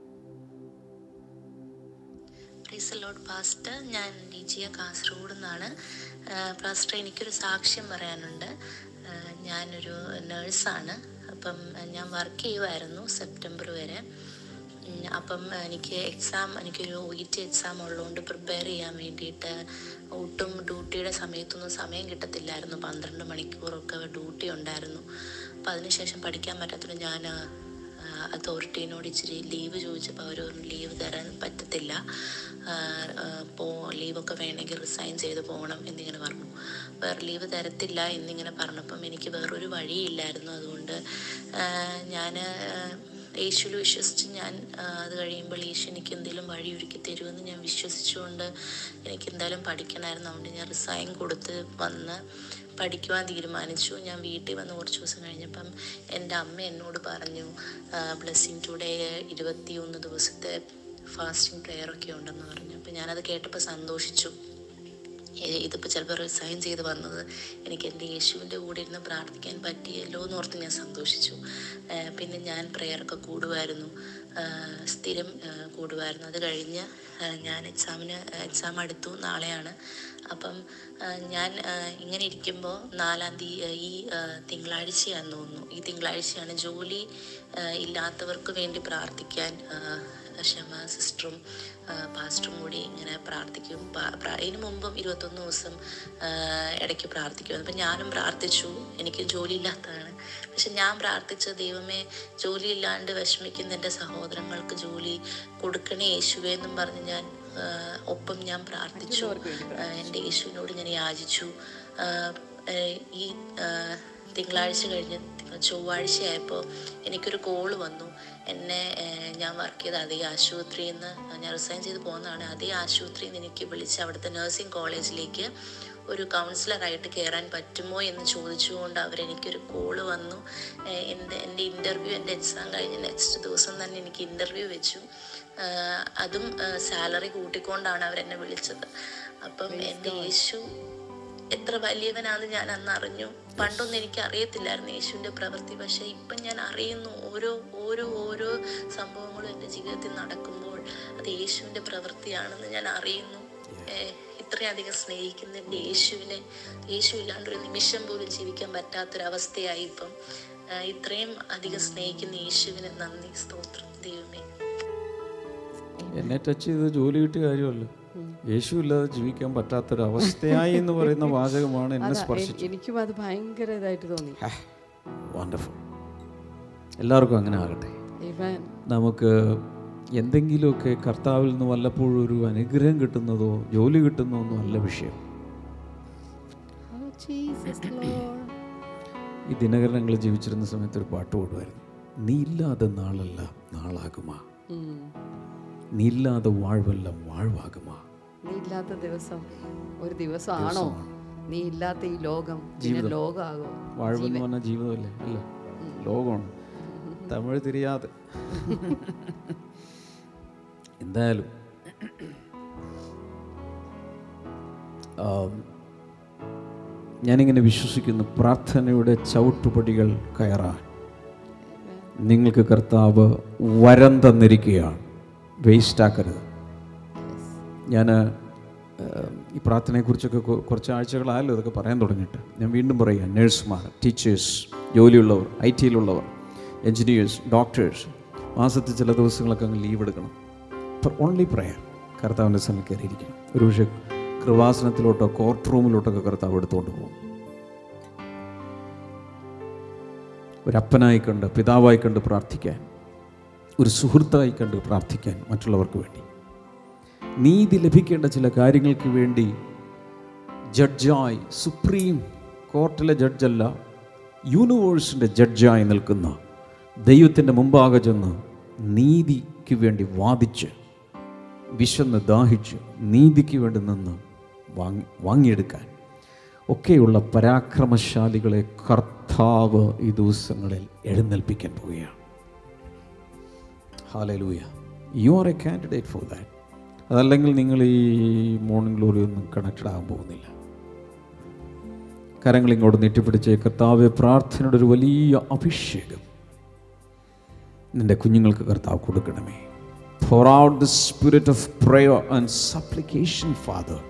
പ്രൈസ് ലോഡ് പാസ്റ്റർ ഞാൻ ലിജിയ കാസർഗോഡ് നിന്നാണ് പാസ്റ്റർ എനിക്കൊരു സാക്ഷ്യം പറയാനുണ്ട് ആ, ഞാനൊരു നേഴ്സാണ് അപ്പം ഞാൻ വർക്ക് ചെയ്യുമായിരുന്നു സെപ്റ്റംബർ വരെ ഉം, അപ്പം എനിക്ക് എക്സാം എനിക്കൊരു ഒ ഇ ടി എക്സാം ഉള്ളതുകൊണ്ട് പ്രിപ്പയർ ചെയ്യാൻ വേണ്ടിയിട്ട് ഒട്ടും ഡ്യൂട്ടിയുടെ സമയത്തൊന്നും സമയം കിട്ടത്തില്ലായിരുന്നു പന്ത്രണ്ട് മണിക്കൂറൊക്കെ ഡ്യൂട്ടി ഉണ്ടായിരുന്നു അപ്പം അതിനുശേഷം പഠിക്കാൻ പറ്റാത്തതുകൊണ്ട് ഞാൻ അതോറിറ്റീനോട് ഇച്ചിരി ലീവ് ചോദിച്ചപ്പോൾ അവർ പറഞ്ഞു ലീവ് തരാൻ പറ്റത്തില്ല പോ ലീവൊക്കെ വേണമെങ്കിൽ റിസൈൻ ചെയ്ത് പോകണം എന്നിങ്ങനെ പറഞ്ഞു വേറെ ലീവ് തരത്തില്ല എന്നിങ്ങനെ പറഞ്ഞപ്പം എനിക്ക് വേറൊരു വഴിയില്ലായിരുന്നു അതുകൊണ്ട് ഞാൻ യേശുവിൽ വിശ്വസിച്ച് ഞാൻ ആ, അത് കഴിയുമ്പോൾ യേശു എനിക്ക് എന്തെങ്കിലും വഴി ഒരുക്കി തരുമെന്ന് ഞാൻ വിശ്വസിച്ചുകൊണ്ട് എനിക്ക് എന്തായാലും പഠിക്കണമായിരുന്നു അതുകൊണ്ട് ഞാൻ റിസൈൻ കൊടുത്ത് വന്ന് പഠിക്കുവാൻ തീരുമാനിച്ചു ഞാൻ വീട്ടിൽ വന്ന് കുറച്ച് ദിവസം കഴിഞ്ഞപ്പം എൻ്റെ അമ്മ എന്നോട് പറഞ്ഞു ബ്ലെസ്സിങ് ടുഡേ ഇരുപത്തി ഒന്ന് ദിവസത്തെ ഫാസ്റ്റിംഗ് പ്രെയർ ഒക്കെ ഉണ്ടെന്ന് പറഞ്ഞു അപ്പോൾ ഞാനത് കേട്ടപ്പോൾ സന്തോഷിച്ചു ഏ- ഇതിപ്പോൾ ചിലപ്പോൾ റിസൈൻ ചെയ്ത് വന്നത് എനിക്ക് എൻ്റെ യേശുവിൻ്റെ കൂടെ ഇരുന്ന് പ്രാർത്ഥിക്കാൻ പറ്റിയല്ലോ എന്ന് ഓർത്ത് ഞാൻ സന്തോഷിച്ചു ഏ, പിന്നെ ഞാൻ പ്രെയറൊക്കെ കൂടുമായിരുന്നു ആ, സ്ഥിരം ആ, കൂടുമായിരുന്നു അത് കഴിഞ്ഞ് ആ, ഞാൻ എക്സാമിന് എക്സാം അടുത്തു നാളെയാണ് അപ്പം ആ, ഞാൻ ആ, ഇങ്ങനെ ഇരിക്കുമ്പോൾ നാലാം തീയതി ഈ ആ, തിങ്കളാഴ്ചയാണെന്ന് തോന്നുന്നു ഈ തിങ്കളാഴ്ചയാണ് ജോലി ആ, ഇല്ലാത്തവർക്ക് വേണ്ടി പ്രാർത്ഥിക്കാൻ ആ, ക്ഷമ സിസ്റ്ററും ആ, പാസ്റ്ററും കൂടി ഇങ്ങനെ പ്രാർത്ഥിക്കും പ- പ്ര- ഇതിനു മുമ്പും ഇരുപത്തൊന്ന് ദിവസം ആ, ഇടയ്ക്ക് പ്രാർത്ഥിക്കും അപ്പം ഞാനും പ്രാർത്ഥിച്ചു എനിക്ക് ജോലി ഇല്ലാത്തതാണ് പക്ഷെ ഞാൻ പ്രാർത്ഥിച്ച ദൈവമേ ജോലി ഇല്ലാണ്ട് വിഷമിക്കുന്ന എൻ്റെ സഹോദരങ്ങൾക്ക് ജോലി കൊടുക്കണേ യേശുവേ എന്നും പറഞ്ഞ് ഞാൻ ആ, ഒപ്പം ഞാൻ പ്രാർത്ഥിച്ചു ആ, എൻ്റെ യേശുവിനോട് ഞാൻ യാചിച്ചു ആ, ഏ, ഈ ആ, തിങ്കളാഴ്ച കഴിഞ്ഞ് ചൊവ്വാഴ്ചയായപ്പോൾ എനിക്കൊരു കോള് വന്നു എന്നെ ഏഹ്, ഞാൻ വർക്ക് ചെയ്ത അതേ ആശുപത്രിയിൽ നിന്ന് ഞാൻ റിസൈൻ ചെയ്ത് പോകുന്നതാണ് അതേ ആശുപത്രിയിൽ നിന്ന് എനിക്ക് വിളിച്ച് അവിടുത്തെ നഴ്സിംഗ് കോളേജിലേക്ക് ഒരു കൗൺസിലറായിട്ട് കയറാൻ പറ്റുമോ എന്ന് ചോദിച്ചുകൊണ്ട് അവരെനിക്കൊരു കോള് വന്നു ഏഹ്, എൻ്റെ എൻ്റെ ഇൻ്റർവ്യൂ എൻ്റെ എക്സാം കഴിഞ്ഞ് നെക്സ്റ്റ് ദിവസം തന്നെ എനിക്ക് ഇൻ്റർവ്യൂ വെച്ചു ആഹ്, അതും സാലറി കൂട്ടിക്കൊണ്ടാണ് അവരെന്നെ വിളിച്ചത് അപ്പം എൻ്റെ യേശു എത്ര വലിയവനാന്ന് ഞാൻ അന്ന് അറിഞ്ഞു പണ്ടൊന്നും എനിക്ക് അറിയത്തില്ലായിരുന്നു യേശുവിൻ്റെ പ്രവൃത്തി പക്ഷെ ഇപ്പം ഞാൻ അറിയുന്നു ഓരോ ഓരോ ഓരോ സംഭവങ്ങളും എൻ്റെ ജീവിതത്തിൽ നടക്കുമ്പോൾ അത് യേശുവിൻ്റെ പ്രവൃത്തിയാണെന്ന് ഞാൻ അറിയുന്നു ഏഹ് ഇത്രയധികം സ്നേഹിക്കുന്ന എൻ്റെ യേശുവിനെ യേശു ഇല്ലാണ്ട് ഒരു നിമിഷം പോലും ജീവിക്കാൻ പറ്റാത്തൊരവസ്ഥയായി ഇപ്പം ഏഹ് ഇത്രയും അധികം സ്നേഹിക്കുന്ന യേശുവിന് നന്ദി സ്തോത്രം ദൈവമേ എന്നെ ടച്ച് ചെയ്ത് ജോലി കിട്ടിയ കാര്യമല്ല യേശു ഇല്ലാതെ ജീവിക്കാൻ പറ്റാത്തൊരവസ്ഥയായി എന്ന് പറയുന്ന വാചകമാണ് എന്നെ അതാ, സ്പർശിച്ചത് എ- എനിക്കും അത് ഭയങ്കര ഇതായിട്ട് തോന്നി വണ്ടർഫുൾ എല്ലാവർക്കും അങ്ങനെ ആകട്ടെ Amen. നമുക്ക് എന്തെങ്കിലുമൊക്കെ കർത്താവിൽ നിന്ന് വല്ലപ്പോഴും ഒരു അനുഗ്രഹം കിട്ടുന്നതോ ജോലി കിട്ടുന്നതോ ഒന്നും അല്ല വിഷയം Oh, Jesus, Lord. ഈ ദിനകരനങ്ങൾ ജീവിച്ചിരുന്ന സമയത്ത് ഒരു പാട്ട് പാടുമായിരുന്നു നീ ഇല്ലാതെ നാളല്ല നാളാകുമാ ഉം. നീ ഇല്ലാതെ വാഴ്വെല്ലാം വാഴ്വാകുമാ നീ ഇല്ലാത്ത ദിവസം ഒരു ദിവസമാണോ നീ ഇല്ലാത്ത ഈ ലോകം പിന്നെ ലോകമാകോ വാഴ്വെന്ന് പറഞ്ഞാൽ ജീവിതമല്ലേ അല്ല ലോകമാണ് തമിഴ് തിരിയാതെ എന്തായാലും ആം, ഞാനിങ്ങനെ വിശ്വസിക്കുന്നു പ്രാർത്ഥനയുടെ ചവിട്ടുപടികൾ കയറാൻ നിങ്ങൾക്ക് കർത്താവ് വരം തന്നിരിക്കുകയാണ് വേസ്റ്റ് ആക്കരുത് ഞാൻ ഈ പ്രാർത്ഥനയെക്കുറിച്ചൊക്കെ കു- കുറച്ച് ആഴ്ചകളായല്ലോ ഇതൊക്കെ പറയാൻ തുടങ്ങിയിട്ട് ഞാൻ വീണ്ടും പറയാം നഴ്സുമാർ ടീച്ചേഴ്സ് ജോലിയുള്ളവർ ഐ ടിയിലുള്ളവർ എൻജിനീയേഴ്സ് ഡോക്ടേഴ്സ് മാസത്തിൽ ചില ദിവസങ്ങളൊക്കെ അങ്ങ് ലീവ് എടുക്കണം ഓൺലി പ്രയർ കർത്താവിൻ്റെ സ്ഥലം കയറിയിരിക്കണം ഒരു പക്ഷേ കൃപാസനത്തിലോട്ടോ കോർട്ട് റൂമിലോട്ടൊക്കെ കർത്താവ് എടുത്തുകൊണ്ട് പോകും ഒരപ്പനായി കണ്ട് പിതാവായി കണ്ട് പ്രാർത്ഥിക്കാൻ ഒരു സുഹൃത്തായി കണ്ട് പ്രാർത്ഥിക്കാൻ മറ്റുള്ളവർക്ക് വേണ്ടി നീതി ലഭിക്കേണ്ട ചില കാര്യങ്ങൾക്ക് വേണ്ടി ജഡ്ജായി സുപ്രീം കോർട്ടിലെ ജഡ്ജല്ല യൂണിവേഴ്സിൻ്റെ ജഡ്ജായി നിൽക്കുന്ന ദൈവത്തിൻ്റെ മുമ്പാകെ ചെന്ന് നീതിക്ക് വേണ്ടി വാദിച്ച് വിശന്ന് ദാഹിച്ച് നീതിക്ക് വേണ്ടി നിന്ന് വാങ്ങി വാങ്ങിയെടുക്കാൻ ഒക്കെയുള്ള പരാക്രമശാലികളെ കർത്താവ് ഈ ദിവസങ്ങളിൽ എഴുന്നേൽപ്പിക്കാൻ പോവുകയാണ് hallelujah you are a candidate for that അതല്ലെങ്കിൽ നിങ്ങൾ ഈ മോർണിംഗ് ഗ്ലോറി ഒന്നും കണക്റ്റഡ് ആകാൻ പോകുന്നില്ല കരങ്ങൾ ഇങ്ങോട്ട് നീട്ടിപ്പിടിച്ച് കർത്താവ് പ്രാർത്ഥനയുടെ ഒരു വലിയ അഭിഷേകം നിന്റെ കുഞ്ഞുങ്ങൾക്ക് കർത്താവ് കൊടുക്കണമേ pour out the spirit of prayer and supplication father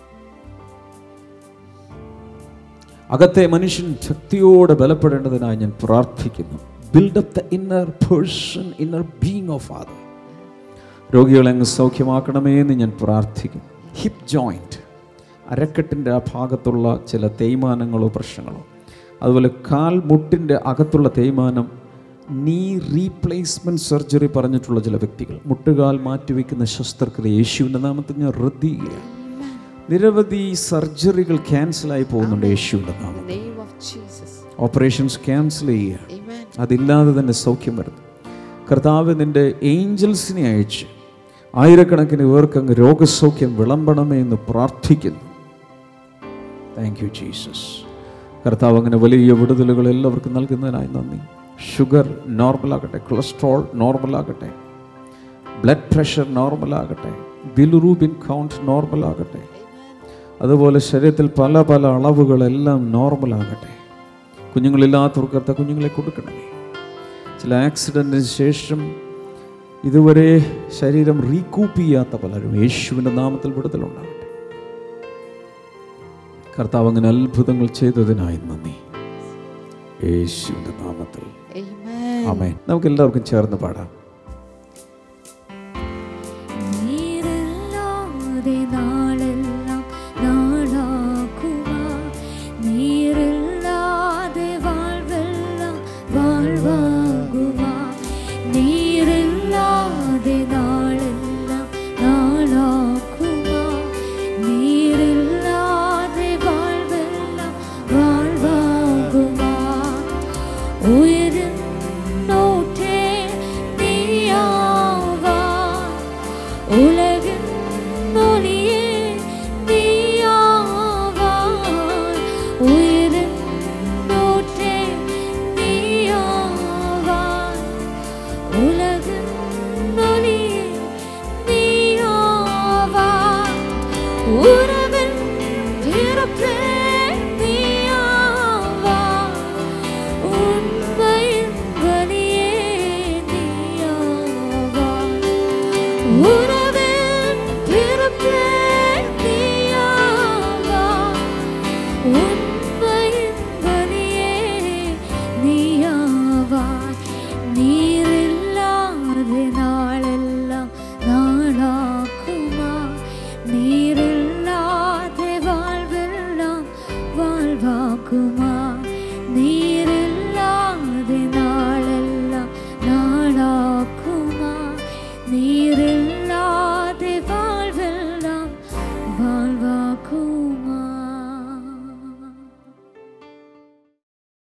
അകത്തെ മനുഷ്യൻ ശക്തിയോടെ ബലപ്പെടേണ്ടതിനായി ഞാൻ പ്രാർത്ഥിക്കുന്നു build up the inner person inner being of father രോഗികളെ അങ്ങ് സൗഖ്യമാക്കണമേ എന്ന് ഞാൻ പ്രാർത്ഥിക്കുന്നു ഹിപ്പ് ജോയിൻറ്റ് അരക്കെട്ടിൻ്റെ ആ ഭാഗത്തുള്ള ചില തേയ്മാനങ്ങളോ പ്രശ്നങ്ങളോ അതുപോലെ കാൽമുട്ടിൻ്റെ അകത്തുള്ള തേയ്മാനം നീ റീപ്ലേസ്മെൻറ്റ് സർജറി പറഞ്ഞിട്ടുള്ള ചില വ്യക്തികൾ മുട്ടുകാൽ മാറ്റിവെക്കുന്ന ശസ്ത്രക്രിയ യേശുവിൻ്റെ നാമത്തിൽ ഞാൻ റദ്ദ് ചെയ്യുകയാണ് നിരവധി സർജറികൾ ക്യാൻസലായി പോകുന്നുണ്ട് യേശുവിൻ്റെ നാമം In the name of Jesus. Operations cancel ചെയ്യുക Amen. അതില്ലാതെ തന്നെ സൗഖ്യം വരുന്നു കർത്താവ് നിൻ്റെ ഏഞ്ചൽസിനെ അയച്ച് ആയിരക്കണക്കിന് പേർക്ക് അങ്ങ് രോഗസൗഖ്യം വിളമ്പണമേ എന്ന് പ്രാർത്ഥിക്കുന്നു താങ്ക് യു ജീസസ് കർത്താവ് അങ്ങനെ വലിയ വിടുതലുകൾ എല്ലാവർക്കും നൽകുന്നതിനായി നന്ദി ഷുഗർ നോർമലാകട്ടെ കൊളസ്ട്രോൾ നോർമലാകട്ടെ ബ്ലഡ് പ്രഷർ നോർമലാകട്ടെ ബിലുറൂബിൻ കൗണ്ട് നോർമലാകട്ടെ അതുപോലെ ശരീരത്തിൽ പല പല അളവുകളെല്ലാം നോർമലാകട്ടെ കുഞ്ഞുങ്ങളില്ലാത്തവർക്കത്തെ കുഞ്ഞുങ്ങളെ കൊടുക്കണമേ ചില ആക്സിഡൻറ്റിന് ശേഷം ഇതുവരെ ശരീരം റീകൂപ്പ് ചെയ്യാത്ത പലരും യേശുവിൻ്റെ നാമത്തിൽ വിടുതലുണ്ടാകട്ടെ കർത്താവ് അങ്ങനെ അത്ഭുതങ്ങൾ ചെയ്തതിനായി നന്ദി യേശുവിൻ്റെ നാമത്തിൽ Amen. ആമേൻ നമുക്ക് എല്ലാവർക്കും ചേർന്ന് പാടാം നീരില്ലാതെ നാളെല്ലാം നാളാക്കുവാൻ നീരില്ലാതെ വാഴ്വെല്ലാം വാഴ്വാകുവാൻ നീരില്ലാതെ നാളെല്ലാം നാളാക്കുവാൻ നീരില്ലാതെ വാഴ്വെല്ലാം വാഴ്വാകുവാൻ ഉയരുന്നോട്ടേ നീയാവാൻ ഉലകിൻ ഒളിയേ നീയാവാൻ ഉയരുന്നോട്ടേ നീയാവാൻ ഉലകിൻ ഒളിയേ നീയാവാൻ ഉറവൻ പിറപ്പേ നീയാവാൻ ഉண்மையின் வழியே நீயாவாய். உறவின் பிறப்பே நீயாவாய். உண்மையின் வழியே நீயாவாய். நீரில்லாத நாளெல்லாம் நாளாக்குமா நீரில்லாத வாழ்வெல்லாம் வாழ்வாக்குமா நீர்